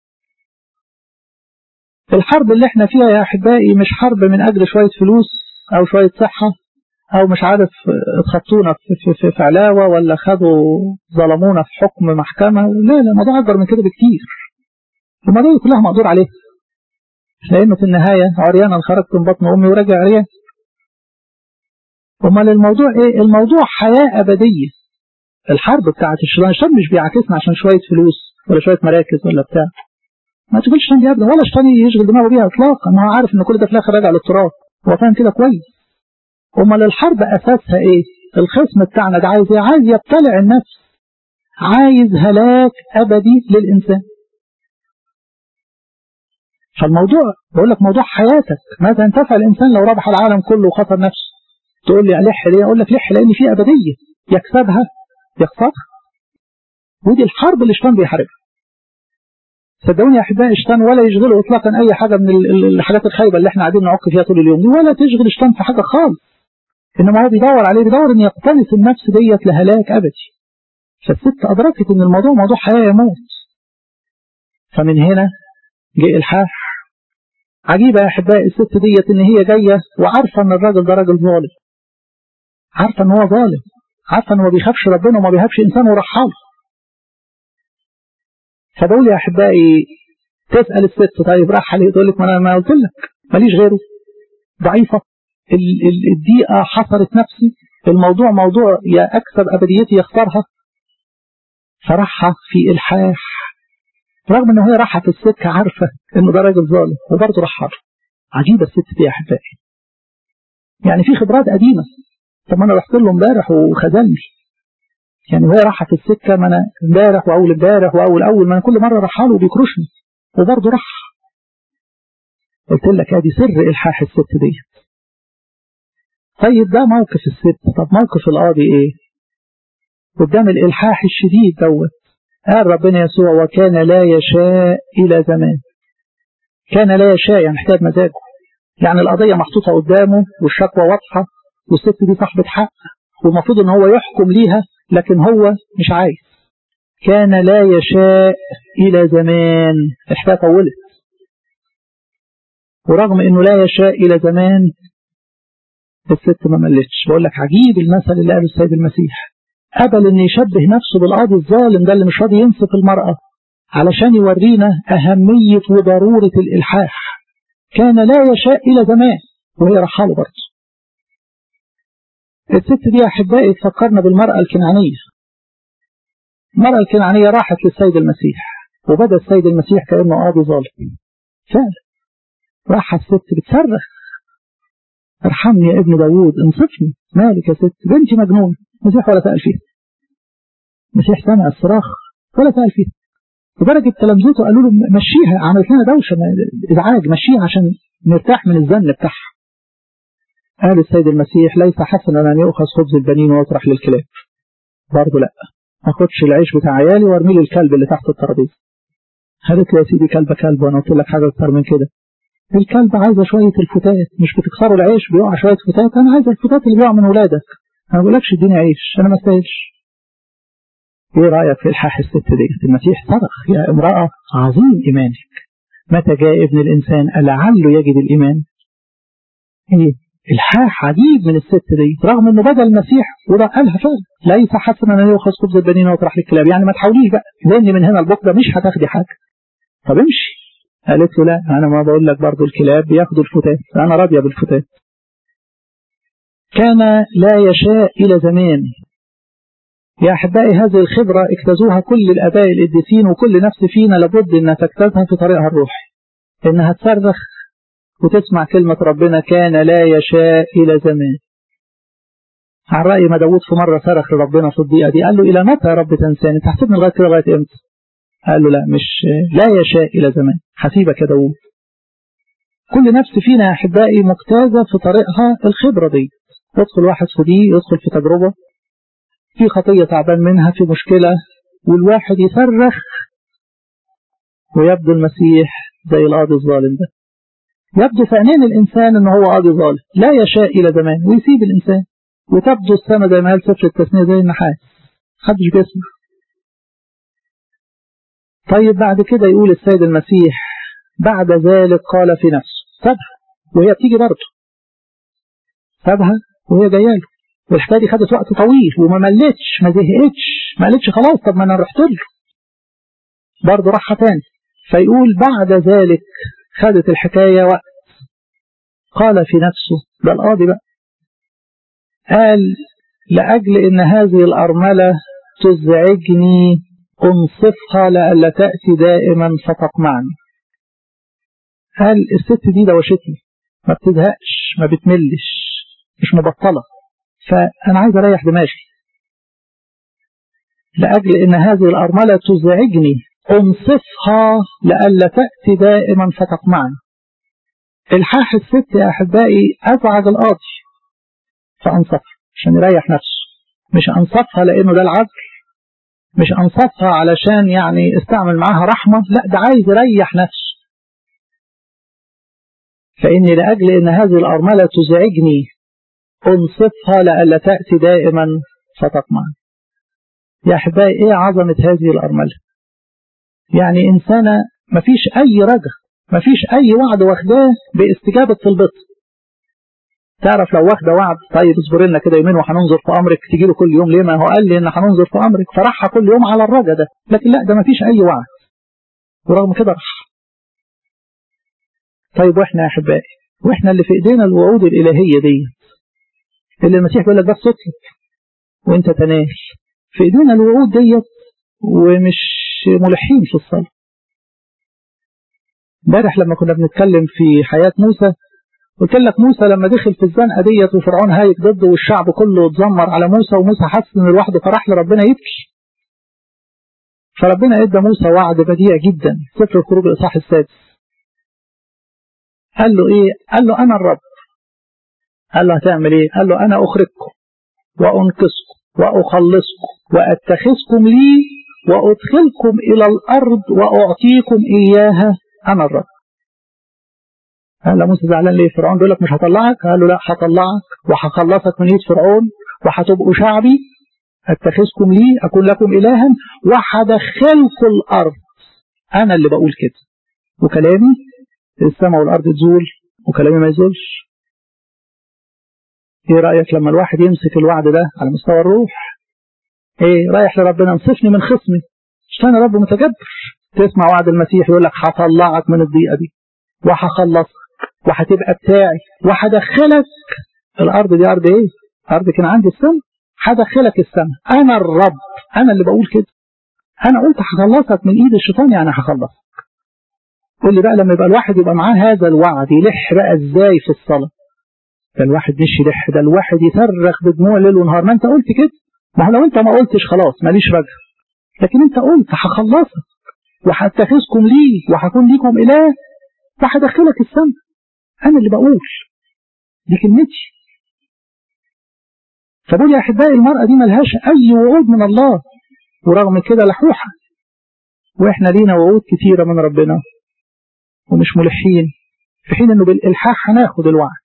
الحرب اللي احنا فيها يا أحبائي مش حرب من أجل شوية فلوس أو شوية صحة أو مش عارف اتخطونا في, في, في علاوة ولا خدوا ظلمونا في حكم محكمة لا لا الموضوع أكبر من كده بكتير الموضوع كلها مقدور عليه لأنه في النهاية عريانا خرجت من بطن أمي وراجع عريان أمال الموضوع إيه؟ الموضوع حياة أبدية الحرب بتاعت الشيطان الشيطان مش بيعاكسنا عشان شوية فلوس ولا شوية مراكز ولا بتاع ما تقولش الشيطان دي أبدا ولا الشيطان يشغل دماغه بيها إطلاقا ما هو عارف إن كل ده في الآخر راجع للتراب هو فاهم كده كويس امال الحرب اساسها ايه الخصم بتاعنا ده عايز ايه عايز يبتلع النفس عايز هلاك ابدي للانسان فالموضوع بقول لك موضوع حياتك ماذا ينتفع الانسان لو ربح العالم كله وخسر نفسه تقول لي ألح ليه أقول لك لح لأن في أبدية يكسبها يخسرها ودي الحرب اللي الشيطان بيحاربها صدقوني يا احبائي الشيطان ولا يشغله اطلاقا اي حاجه من الحاجات الخايبه اللي احنا قاعدين نعك فيها طول اليوم دي ولا تشغل الشيطان في حاجه خالص انما هو بيدور عليه بيدور ان يقتنص النفس ديت لهلاك ابدي فالست ادركت ان الموضوع موضوع حياه يا موت فمن هنا جه الحاح عجيبه يا احبائي الست ديت ان هي جايه وعارفه ان الراجل ده راجل ظالم عارفه ان هو ظالم عارفه ان هو ما بيخافش ربنا وما بيهابش انسان ورحاله فبقول يا احبائي تسال الست طيب راح عليه تقول لك ما انا ما قلت لك ماليش غيره ضعيفه الدقيقه حصرت نفسي الموضوع موضوع يا اكسب ابديتي يختارها فرحها في الحاح رغم ان هي راحه في السكه عارفه انه ده راجل ظالم وبرضه راح عجيبه الست دي يا احبائي يعني في خبرات قديمه طب ما انا رحت له امبارح وخذلني يعني وهي راحة في السكة ما أنا امبارح وأول امبارح وأول أول ما أنا كل مرة راح له وبيكرشني وبرضه راح قلت لك ادي سر إلحاح الست ديت طيب ده موقف الست طب موقف القاضي إيه؟ قدام الإلحاح الشديد دوت قال ربنا يسوع وكان لا يشاء إلى زمان كان لا يشاء يعني محتاج مزاجه يعني القضية محطوطة قدامه والشكوى واضحة والست دي صاحبة حق والمفروض ان هو يحكم ليها لكن هو مش عايز كان لا يشاء إلى زمان الحكاية طولت ورغم انه لا يشاء إلى زمان الست ما ملتش بقول لك عجيب المثل اللي قاله السيد المسيح قبل ان يشبه نفسه بالقاضي الظالم ده اللي مش راضي ينصف المرأة علشان يورينا أهمية وضرورة الإلحاح كان لا يشاء إلى زمان وهي رحاله برضه الست دي أحبائي تفكرنا بالمرأة الكنعانية المرأة الكنعانية راحت للسيد المسيح وبدأ السيد المسيح كأنه قاضي ظالم فعلا راح الست بتصرخ ارحمني يا ابن داوود انصفني مالك يا ست بنتي مجنون المسيح ولا سأل فيها المسيح سمع الصراخ ولا سأل فيها لدرجة تلامذته قالوا له مشيها عملت لنا دوشة ازعاج مشيها عشان نرتاح من الزن بتاعها قال السيد المسيح ليس حسنا أن يؤخذ خبز البنين ويطرح للكلاب برضه لا ما اخدش العيش بتاع عيالي وارمي لي الكلب اللي تحت الترابيزه قالت له يا سيدي كلب كلب وانا قلت لك حاجه اكتر من كده الكلب عايزه شويه الفتات مش بتكسروا العيش بيقع شويه فتات انا عايزه الفتات اللي بيقع من ولادك انا ما بقولكش اديني عيش انا ما استاهلش ايه رايك في الحاح الست ديت المسيح صرخ يا امراه عظيم ايمانك متى جاء ابن الانسان لعله يجد الايمان ايه الحاح عجيب من الست دي رغم انه بدا المسيح وده قالها فعلا ليس حسنا ان يؤخذ خبز البنين ويطرح للكلاب يعني ما تحاوليش بقى لان من هنا لبكره مش هتاخدي حاجه طب امشي قالت له لا انا ما بقول لك برضه الكلاب بياخدوا الفتات انا راضيه بالفتات كان لا يشاء الى زمان يا احبائي هذه الخبره اجتازوها كل الاباء القديسين وكل نفس فينا لابد انها تجتازها في طريقها الروحي انها تصرخ وتسمع كلمة ربنا كان لا يشاء إلى زمان عن رأي ما داود في مرة صرخ لربنا في الضيقة دي قال له إلى متى يا رب تنساني تحسبني لغاية كده لغاية إمتى قال له لا مش لا يشاء إلى زمان حسيبك يا داود كل نفس فينا يا أحبائي مجتازة في طريقها الخبرة دي يدخل واحد في دي يدخل في تجربة في خطية تعبان منها في مشكلة والواحد يصرخ ويبدو المسيح زي القاضي الظالم ده يبدو في عينين الإنسان أنه هو قاضي ظالم لا يشاء إلى زمان ويسيب الإنسان وتبدو السماء زي ما قال سفر التثنية زي النحاس محدش بيسمع طيب بعد كده يقول السيد المسيح بعد ذلك قال في نفسه سابها وهي بتيجي برضه سابها وهي جايه له والحكايه دي خدت وقت طويل وما ملتش ما زهقتش ما قالتش خلاص طب ما انا رحت له برضه راحه تاني فيقول بعد ذلك خدت الحكاية وقت قال في نفسه ده القاضي بقى قال لأجل إن هذه الأرملة تزعجني أنصفها لألا تأتي دائما فتقمعني قال الست دي دوشتني ما بتزهقش ما بتملش مش مبطلة فأنا عايز أريح دماغي لأجل إن هذه الأرملة تزعجني أنصفها لألا تأتي دائما فتقمعني الحاح الست يا أحبائي أزعج القاضي فأنصفها عشان يريح نفسه مش أنصفها لأنه ده العدل مش أنصفها علشان يعني استعمل معاها رحمة لا ده عايز يريح نفسه فإني لأجل أن هذه الأرملة تزعجني أنصفها لألا تأتي دائما فتطمع يا أحبائي إيه عظمة هذه الأرملة يعني إنسانة مفيش أي رجع مفيش أي وعد واخداه باستجابة طلبته تعرف لو واخدة وعد طيب اصبر لنا كده يومين وهننظر في أمرك تجي له كل يوم ليه ما هو قال لي إن هننظر في أمرك فرحها كل يوم على الرجا ده لكن لا ده مفيش أي وعد ورغم كده راح طيب واحنا يا أحبائي واحنا اللي في ايدينا الوعود الإلهية دي اللي المسيح بيقول لك بس اطلب وانت تنال في ايدينا الوعود ديت ومش ملحين في الصلاة امبارح لما كنا بنتكلم في حياة موسى قلت لك موسى لما دخل في الزنقة ديت وفرعون هايج ضده والشعب كله اتذمر على موسى وموسى حس ان لوحده فراح لربنا يبكي فربنا ادى موسى وعد بديع جدا سفر الخروج الاصحاح السادس قال له ايه قال له انا الرب قال له هتعمل ايه قال له انا اخرجكم وانقذكم واخلصكم واتخذكم لي وادخلكم الى الارض واعطيكم اياها انا الرب قال له موسى زعلان ليه فرعون بيقول لك مش هطلعك قال له لا هطلعك وهخلصك من ايد فرعون وهتبقوا شعبي اتخذكم لي اكون لكم الها وهدخلكم الارض انا اللي بقول كده وكلامي السماء والارض تزول وكلامي ما يزولش ايه رايك لما الواحد يمسك الوعد ده على مستوى الروح ايه رايح لربنا انصفني من خصمي عشان رب متجبر تسمع وعد المسيح يقول لك هطلعك من الضيقه دي وهخلصك وهتبقى بتاعي وهدخلك الارض دي ارض ايه ارض كان عندي السماء هدخلك السماء انا الرب انا اللي بقول كده انا قلت هخلصك من ايد الشيطان يعني هخلصك قول لي بقى لما يبقى الواحد يبقى معاه هذا الوعد يلح بقى ازاي في الصلاه ده الواحد مش يلح ده الواحد يصرخ بدموع ليل ونهار ما انت قلت كده ما هو لو انت ما قلتش خلاص ماليش رجع لكن انت قلت هخلصك وهتخذكم لي وهكون ليكم اله وهدخلك السماء انا اللي بقول دي كلمتي فبقول يا احبائي المرأة دي ملهاش اي وعود من الله ورغم كده لحوحة واحنا لينا وعود كتيرة من ربنا ومش ملحين في حين انه بالالحاح هناخد الوعد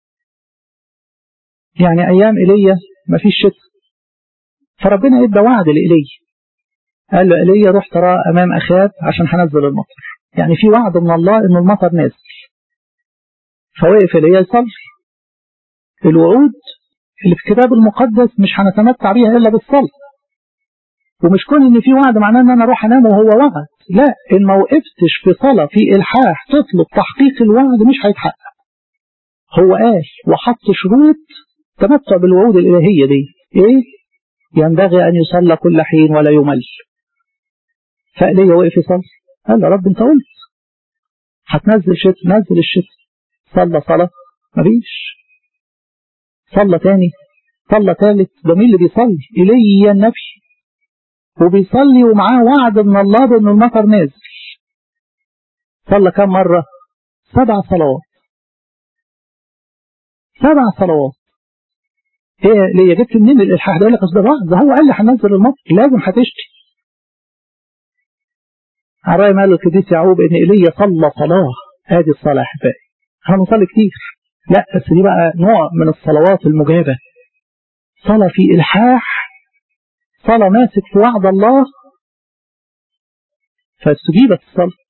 يعني ايام ايليا مفيش شتاء فربنا ادى وعد لايليا قال له ايليا روح ترى امام اخاب عشان هنزل المطر يعني في وعد من الله ان المطر نازل فوقف ايليا يصلي الوعود اللي في الكتاب المقدس مش هنتمتع بيها الا بالصلاه ومش كون ان في وعد معناه ان انا اروح انام وهو وعد لا ان ما وقفتش في صلاه في الحاح تطلب تحقيق الوعد مش هيتحقق هو قال وحط شروط تمتع بالوعود الالهيه دي ايه ينبغي ان يصلى كل حين ولا يمل فايليا وقف يصلي قال له رب انت قلت هتنزل شتاء نزل الشتاء صلى صلاه مفيش صلى تاني صلى تالت ده مين اللي بيصلي ايليا النبي وبيصلي ومعاه وعد من الله بأن المطر نازل صلى كم مرة سبع صلوات سبع صلوات ايه ليه جبت منين الالحاح ده يقول لك اصل ده هو قال لي هنزل المطر لازم هتشتي عرايم قال القديس يعقوب ان ايليا صلى صلاه ادي الصلاه احبائي احنا بنصلي كتير لا بس دي بقى نوع من الصلوات المجابه صلاه في الحاح صلاة ماسك في وعد الله فاستجيبت الصلاة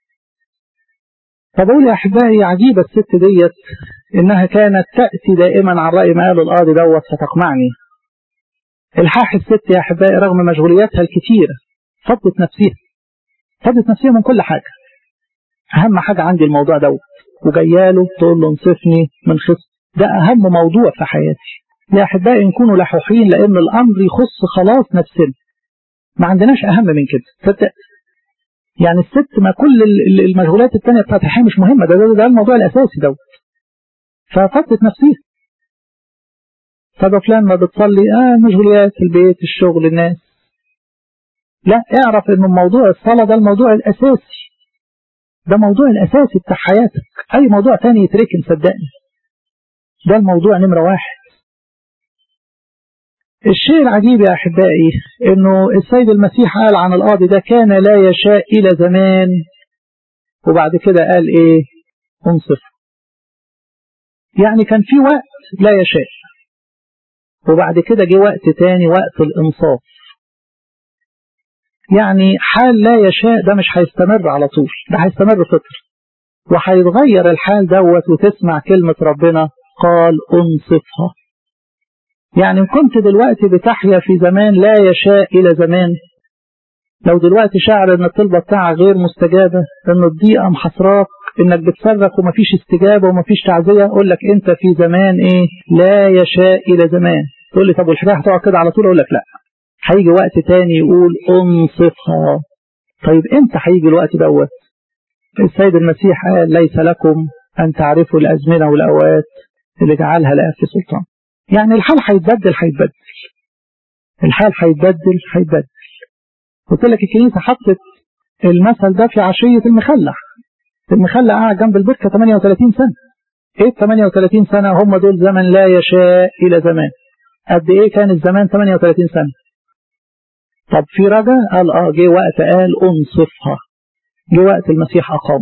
فبقول يا أحبائي عجيبة الست ديت إنها كانت تأتي دائما عن رأي ما قال القاضي دوت فتقمعني الحاح الست يا أحبائي رغم مشغولياتها الكتيرة فضت نفسها فضت نفسها من كل حاجة أهم حاجة عندي الموضوع دوت وجاياله تقول له انصفني من خصم ده أهم موضوع في حياتي يا أحبائي نكونوا لحوحين لأن الأمر يخص خلاص نفسنا ما عندناش أهم من كده صدق يعني الست ما كل المشغولات التانية بتاعت الحياة مش مهمة ده, ده, ده الموضوع الأساسي دوت ففضت نفسها طب فلان ما بتصلي اه مشغوليات البيت الشغل الناس لا اعرف ان موضوع الصلاة ده الموضوع الأساسي ده موضوع الأساسي بتاع حياتك أي موضوع تاني يتركن صدقني ده الموضوع نمرة واحد الشيء العجيب يا أحبائي أنه السيد المسيح قال عن القاضي ده كان لا يشاء إلى زمان وبعد كده قال إيه انصف يعني كان في وقت لا يشاء وبعد كده جه وقت تاني وقت الإنصاف يعني حال لا يشاء ده مش هيستمر على طول ده هيستمر فترة وهيتغير الحال دوت وتسمع كلمة ربنا قال انصفها يعني كنت دلوقتي بتحيا في زمان لا يشاء إلى زمان لو دلوقتي شعر ان الطلبة بتاعك غير مستجابة ان الضيقة محصراك انك بتصرخ ومفيش استجابة ومفيش تعزية اقول لك انت في زمان ايه لا يشاء الى زمان تقول لي طب والحكاية هتقعد كده على طول اقول لك لا هيجي وقت تاني يقول انصفها طيب امتى هيجي الوقت دوت السيد المسيح قال ليس لكم ان تعرفوا الازمنة والاوقات اللي جعلها لها في سلطان يعني الحال هيتبدل هيتبدل الحال هيتبدل هيتبدل قلت لك الكنيسة حطت المثل ده في عشية المخلع المخلع قاعد جنب البركة 38 سنة ايه 38 سنة هم دول زمن لا يشاء إلى زمان قد ايه كان الزمان 38 سنة طب في رجا قال اه جه وقت قال انصفها جه وقت المسيح أقام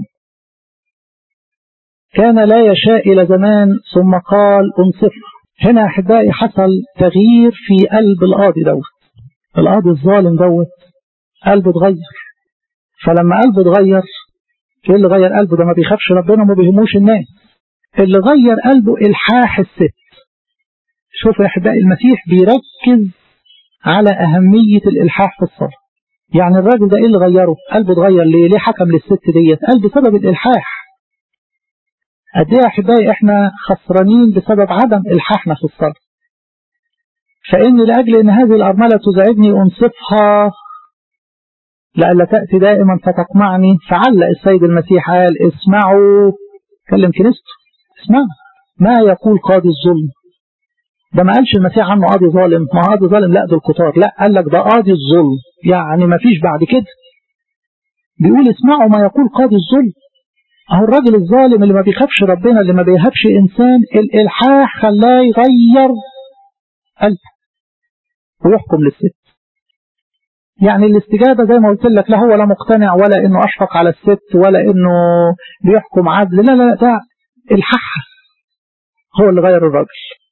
كان لا يشاء إلى زمان ثم قال انصفها هنا أحبائي حصل تغيير في قلب القاضي دوت القاضي الظالم دوت قلبه اتغير فلما قلبه اتغير ايه اللي غير قلبه ده ما بيخافش ربنا وما بيهموش الناس اللي غير قلبه الحاح الست شوفوا يا احبائي المسيح بيركز على اهميه الالحاح في الصلاه يعني الراجل ده ايه اللي غيره قلبه اتغير ليه ليه حكم للست ديت قال بسبب الالحاح قد ايه يا احبائي احنا خسرانين بسبب عدم الحاحنا في الصلاه فان لاجل ان هذه الارمله تزعجني انصفها لئلا تأتي دائما فتقمعني فعلق السيد المسيح قال اسمعوا كلم كنيسته اسمعوا ما يقول قاضي الظلم ده ما قالش المسيح عنه قاضي ظالم ما قاضي ظالم لا دول كتار لا قال لك ده قاضي الظلم يعني ما فيش بعد كده بيقول اسمعوا ما يقول قاضي الظلم اهو الراجل الظالم اللي ما بيخافش ربنا اللي ما بيهابش انسان الالحاح خلاه يغير قلبه ويحكم للست يعني الاستجابة زي ما قلت لك لا هو لا مقتنع ولا انه اشفق على الست ولا انه بيحكم عدل لا لا ده الحح هو اللي غير الراجل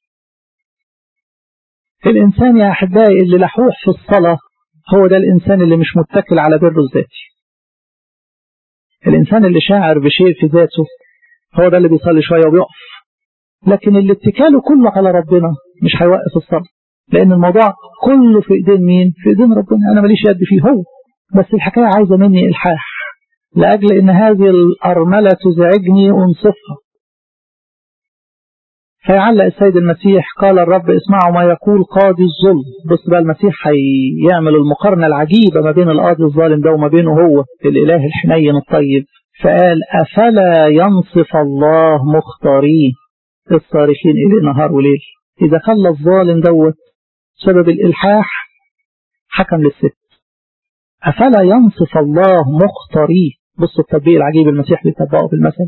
الانسان يا احبائي اللي لحوح في الصلاة هو ده الانسان اللي مش متكل على بره الذاتي الانسان اللي شاعر بشيء في ذاته هو ده اللي بيصلي شوية وبيقف لكن اللي اتكاله كله على ربنا مش هيوقف الصلاة لأن الموضوع كله في إيدين مين؟ في إيدين ربنا أنا ماليش يد فيه هو بس الحكاية عايزة مني إلحاح لأجل إن هذه الأرملة تزعجني أنصفها فيعلق السيد المسيح قال الرب اسمعوا ما يقول قاضي الظلم بص بقى المسيح هيعمل المقارنة العجيبة ما بين القاضي الظالم ده وما بينه هو الإله الحنين الطيب فقال أفلا ينصف الله مختاريه الصارخين إليه نهار وليل إذا خلى الظالم دوت سبب الإلحاح حكم للست أفلا ينصف الله مختاريه بص التطبيق العجيب المسيح بيطبقه في المثل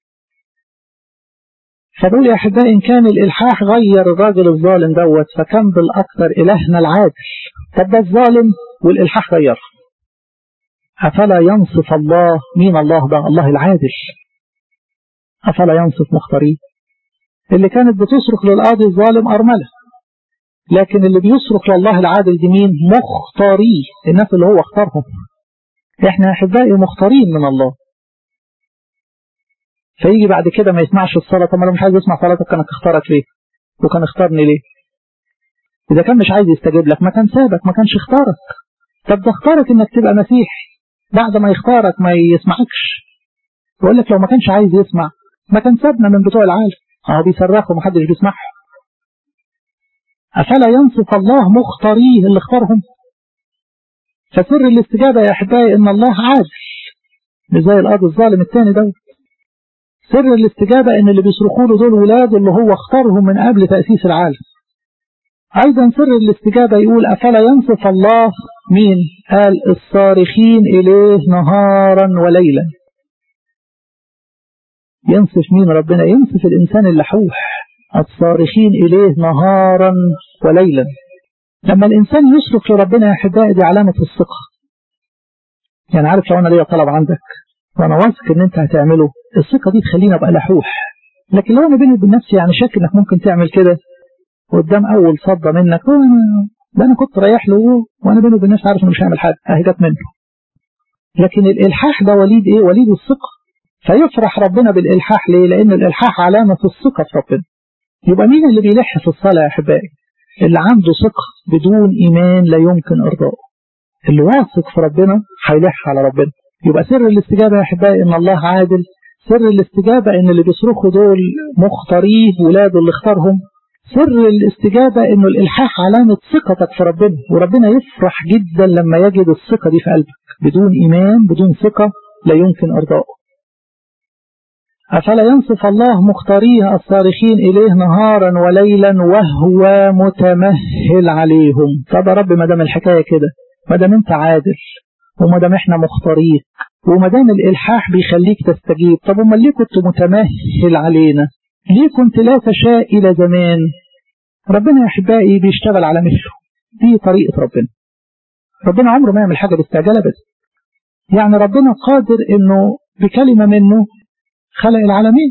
فبقول يا أحبائي إن كان الإلحاح غير الراجل الظالم دوت فكم بالأكثر إلهنا العادل طب ده الظالم والإلحاح غير أفلا ينصف الله مين الله ده الله العادل أفلا ينصف مختاريه اللي كانت بتصرخ للقاضي الظالم أرملة لكن اللي بيصرخ لله العادل دي مين مختاريه الناس اللي هو اختارهم احنا احبائي مختارين من الله فيجي بعد كده ما يسمعش الصلاة طب ما لو مش عايز يسمع صلاتك كان اختارك ليه وكان اختارني ليه إذا كان مش عايز يستجيب لك ما كان سابك ما كانش اختارك طب ده اختارك انك تبقى مسيحي بعد ما يختارك ما يسمعكش يقول لك لو ما كانش عايز يسمع ما كان سابنا من بتوع العالم اهو بيصرخوا محدش بيسمعهم أفلا ينصف الله مختاريه اللي اختارهم فسر الاستجابة يا أحبائي إن الله عادل مش زي الأرض الظالم الثاني ده سر الاستجابة إن اللي بيصرخوا له دول ولاده اللي هو اختارهم من قبل تأسيس العالم أيضا سر الاستجابة يقول أفلا ينصف الله مين قال الصارخين إليه نهارا وليلا ينصف مين ربنا ينصف الإنسان اللحوح الصارخين إليه نهارا وليلا لما الإنسان يصرف لربنا يا أحبائي دي علامة الثقة يعني عارف لو أنا ليا طلب عندك وأنا واثق إن أنت هتعمله الثقة دي تخليني أبقى لحوح لكن لو أنا بيني وبين نفسي يعني شاك إنك ممكن تعمل كده قدام أول صدى منك هو أنا ده أنا كنت رايح له وأنا بيني وبين نفسي عارف إنه مش هيعمل حاجة أهي جت منه لكن الإلحاح ده وليد إيه؟ وليد الثقة فيفرح ربنا بالإلحاح ليه؟ لأن الإلحاح علامة الثقة في ربنا يبقى مين اللي بيلح في الصلاة يا أحبائي؟ اللي عنده ثقة بدون إيمان لا يمكن إرضائه اللي واثق في ربنا هيلح على ربنا يبقى سر الاستجابة يا أحبائي إن الله عادل سر الاستجابة إن اللي بيصرخوا دول مختاريه ولاده اللي اختارهم سر الاستجابة إنه الإلحاح علامة ثقتك في ربنا وربنا يفرح جدا لما يجد الثقة دي في قلبك بدون إيمان بدون ثقة لا يمكن إرضائه أفلا ينصف الله مختاريه الصارخين إليه نهارا وليلا وهو متمهل عليهم طب يا رب ما دام الحكاية كده ما دام أنت عادل وما دام إحنا مختاريك وما دام الإلحاح بيخليك تستجيب طب أمال ليه كنت متمهل علينا ليه كنت لا تشاء إلى زمان ربنا يا أحبائي بيشتغل على مثله دي طريقة ربنا ربنا عمره ما يعمل حاجة باستعجال أبدا يعني ربنا قادر إنه بكلمة منه خلق العالمين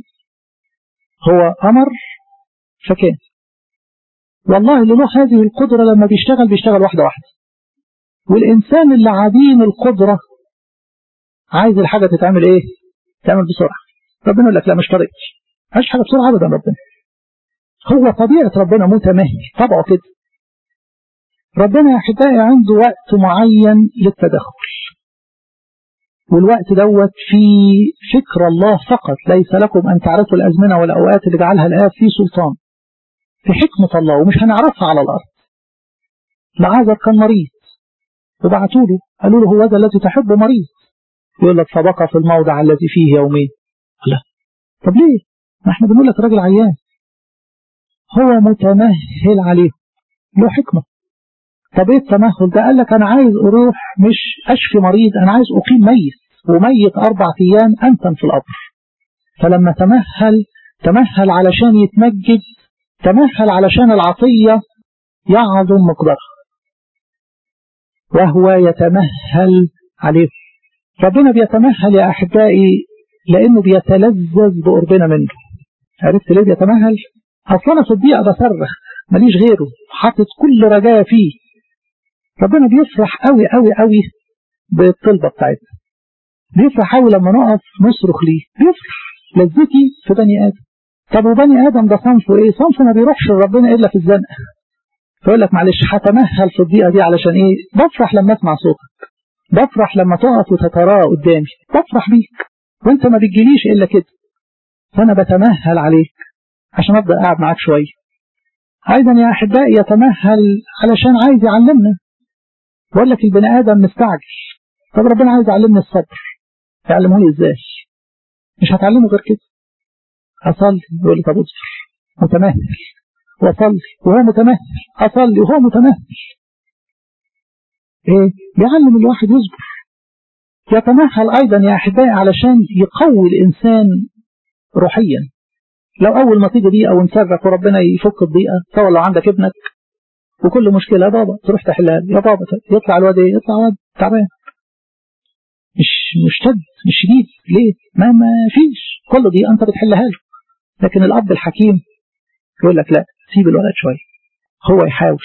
هو أمر فكان والله اللي له هذه القدرة لما بيشتغل بيشتغل واحدة واحدة والإنسان اللي عديم القدرة عايز الحاجة تتعمل إيه؟ تعمل بسرعة ربنا يقول لك لا مش طريقتي مش حاجة بسرعة أبدا ربنا هو طبيعة ربنا متمهل طبعه كده ربنا يا أحبائي عنده وقت معين للتدخل والوقت دوت في فكر الله فقط ليس لكم أن تعرفوا الأزمنة والأوقات اللي جعلها الآب في سلطان في حكمة الله ومش هنعرفها على الأرض لعازر كان مريض وبعتوا له قالوا له هو ذا الذي تحب مريض يقول لك فبقى في الموضع الذي فيه يومين لا طب ليه ما احنا بنقول لك راجل عيان هو متمهل عليه له حكمة طب ايه التمهل ده قال لك انا عايز اروح مش اشفي مريض انا عايز اقيم ميت وميت اربع ايام انتن في القبر فلما تمهل تمهل علشان يتمجد تمهل علشان العطية يعظم مقدارها وهو يتمهل عليه ربنا بيتمهل يا أحبائي لأنه بيتلذذ بقربنا منه عرفت ليه بيتمهل أصلا في الضيقة بصرخ ماليش غيره حاطط كل رجاء فيه ربنا بيفرح قوي قوي قوي بالطلبة بتاعتنا بيفرح قوي لما نقف نصرخ ليه بيفرح لذتي في بني آدم طب وبني آدم ده صنفه إيه صنفه ما بيروحش لربنا إلا في الزنقة فيقول لك معلش هتمهل في الضيقة دي علشان إيه بفرح لما أسمع صوتك بفرح لما تقف وتتراءى قدامي بفرح بيك وانت ما بتجيليش إلا كده فأنا بتمهل عليك عشان أبدأ قاعد معاك شوية أيضا يا أحبائي يتمهل علشان عايز يعلمنا بقول لك البني آدم مستعجل طب ربنا عايز يعلمني الصبر يعلمه لي إزاي مش هتعلمه غير كده أصلي يقول لي طب اصبر متمهل وأصلي وهو متمهل أصلي وهو متمهل إيه بيعلم الواحد يصبر يتمهل أيضا يا أحبائي علشان يقوي الإنسان روحيا لو أول ما تيجي دقيقة ونصرخ وربنا يفك الضيقة سواء لو عندك ابنك وكل مشكلة يا بابا تروح تحلها يا بابا يطلع الواد ايه يطلع الواد تعبان مش مشتد مش شديد ليه ما ما فيش كل دي انت بتحلها له لكن الاب الحكيم يقول لك لا سيب الولد شويه هو يحاول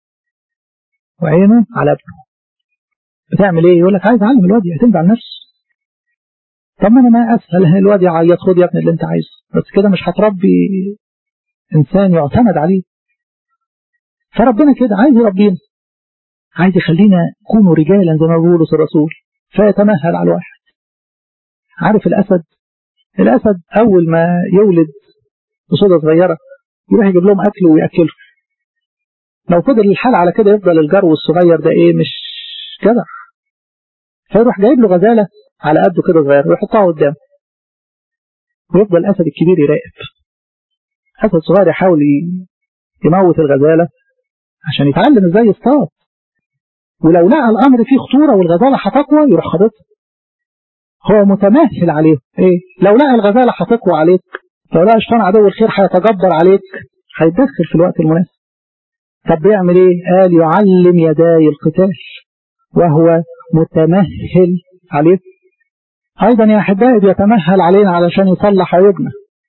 وعينه على ابنه بتعمل ايه يقول لك عايز اعلم الواد يعتمد على نفسه طب ما انا ما اسهل الواد يعيط خد يا ابني اللي انت عايزه بس كده مش هتربي انسان يعتمد عليه فربنا كده عايز يربينا عايز يخلينا نكونوا رجالا زي ما بيقولوا الرسول فيتمهل على الواحد عارف الأسد الأسد أول ما يولد بصودة صغيرة يروح يجيب لهم أكل ويأكله لو فضل الحال على كده يفضل الجرو الصغير ده إيه مش جدع فيروح جايب له غزالة على قده كده صغير ويحطها قدامه ويفضل الأسد الكبير يراقب أسد صغير يحاول يموت الغزالة عشان يتعلم ازاي يصطاد ولو لقى الامر فيه خطوره والغزاله هتقوى يروح خابطها هو متمهل عليه ايه لو لقى الغزاله هتقوى عليك لو لقى شيطان عدو الخير هيتجبر عليك هيتدخل في الوقت المناسب طب بيعمل ايه قال يعلم يداي القتال وهو متمهل عليه ايضا يا احبائي بيتمهل علينا علشان يصلح عيوبنا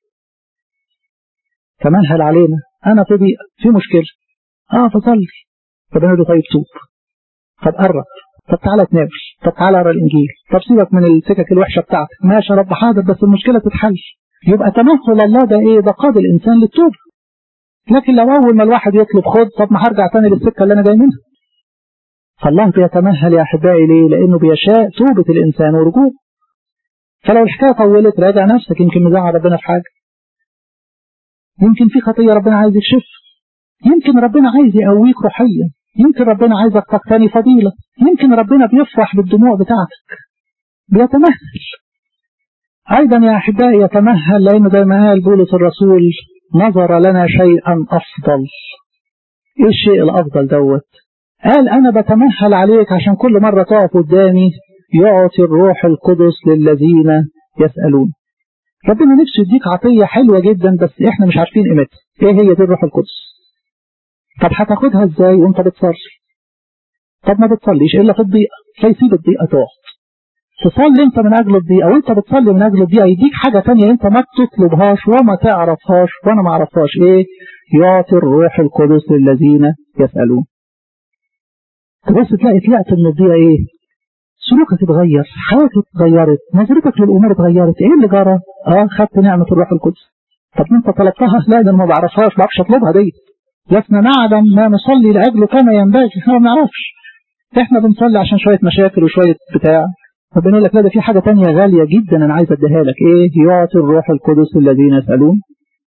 تمهل علينا انا في ضيقه في مشكله اه فصلي ربنا يقول طيب توب طب قرب طب تعالى تناول طب تعالى اقرا الانجيل طب سيبك من السكك الوحشه بتاعتك ماشي يا رب حاضر بس المشكله تتحل يبقى تمهل الله ده ايه ده قاد الانسان للتوبه لكن لو اول ما الواحد يطلب خد طب ما هرجع تاني للسكه اللي انا جاي منها فالله بيتمهل يا احبائي ليه لانه بيشاء توبه الانسان ورجوعه فلو الحكايه طولت راجع نفسك يمكن مزعل ربنا في حاجه يمكن في خطيه ربنا عايز يكشفها يمكن ربنا عايز يقويك روحيا يمكن ربنا عايزك تقتني فضيلة يمكن ربنا بيفرح بالدموع بتاعتك بيتمهل أيضا يا أحبائي يتمهل لأنه زي ما قال بولس الرسول نظر لنا شيئا أفضل إيه الشيء الأفضل دوت قال أنا بتمهل عليك عشان كل مرة تقف قدامي يعطي الروح القدس للذين يسألون ربنا نفسه يديك عطية حلوة جدا بس احنا مش عارفين قيمتها ايه هي دي الروح القدس طب هتاخدها ازاي وانت بتصلي طب ما بتصليش الا في الضيقه فيسيب الضيقه تقعد تصلي انت من اجل الضيقه وانت بتصلي من اجل الضيقه يديك حاجه تانية انت ما بتطلبهاش وما تعرفهاش وانا ما اعرفهاش ايه يعطي الروح القدس للذين يسالون تبص تلاقي طلعت من الضيقه ايه سلوكك اتغير حياتك اتغيرت نظرتك للامور اتغيرت ايه اللي جرى اه خدت نعمه الروح القدس طب انت طلبتها لا ده ما بعرفهاش ما بعرفش اطلبها دي لسنا نعلم ما نصلي لأجله كما ينبغي احنا ما بنعرفش احنا بنصلي عشان شوية مشاكل وشوية بتاع فبنقول لك لا ده في حاجة تانية غالية جدا أنا عايز أديها لك إيه يعطي الروح القدس الذين يسألون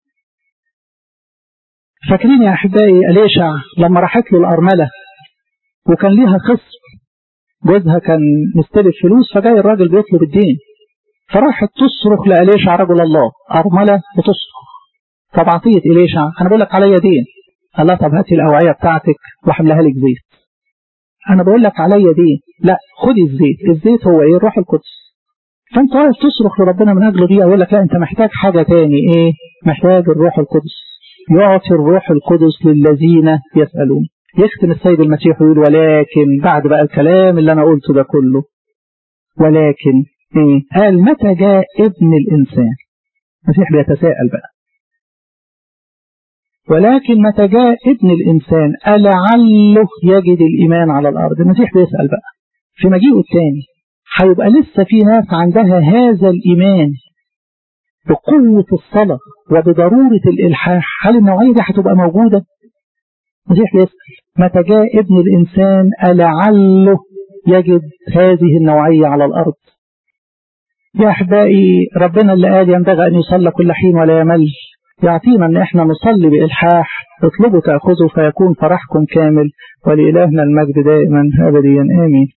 فاكرين يا أحبائي أليشع لما راحت له الأرملة وكان ليها خصم جوزها كان مستلف فلوس فجاي الراجل بيطلب الدين فراحت تصرخ لأليشع رجل الله أرملة بتصرخ طب عطية إليشع أنا بقول لك عليا دين قال لها طب هاتي الأوعية بتاعتك وحملها لك زيت أنا بقول لك عليا دين لا خدي الزيت الزيت هو إيه الروح القدس فأنت واقف تصرخ لربنا من أجل دي يقول لك لا أنت محتاج حاجة تاني إيه محتاج الروح القدس يعطي الروح القدس للذين يسألون يختم السيد المسيح ويقول ولكن بعد بقى الكلام اللي أنا قلته ده كله ولكن إيه قال متى جاء ابن الإنسان المسيح بيتساءل بقى ولكن متى جاء ابن الإنسان ألعله يجد الإيمان على الأرض المسيح بيسأل بقى في مجيئه الثاني هيبقى لسه في ناس عندها هذا الإيمان بقوة الصلاة وبضرورة الإلحاح هل النوعية دي هتبقى موجودة؟ المسيح بيسأل متى جاء ابن الإنسان ألعله يجد هذه النوعية على الأرض يا أحبائي ربنا اللي قال ينبغي أن يصلى كل حين ولا يمل يعطينا أن احنا نصلي بإلحاح اطلبوا تأخذوا فيكون فرحكم كامل ولإلهنا المجد دائما أبديا آمين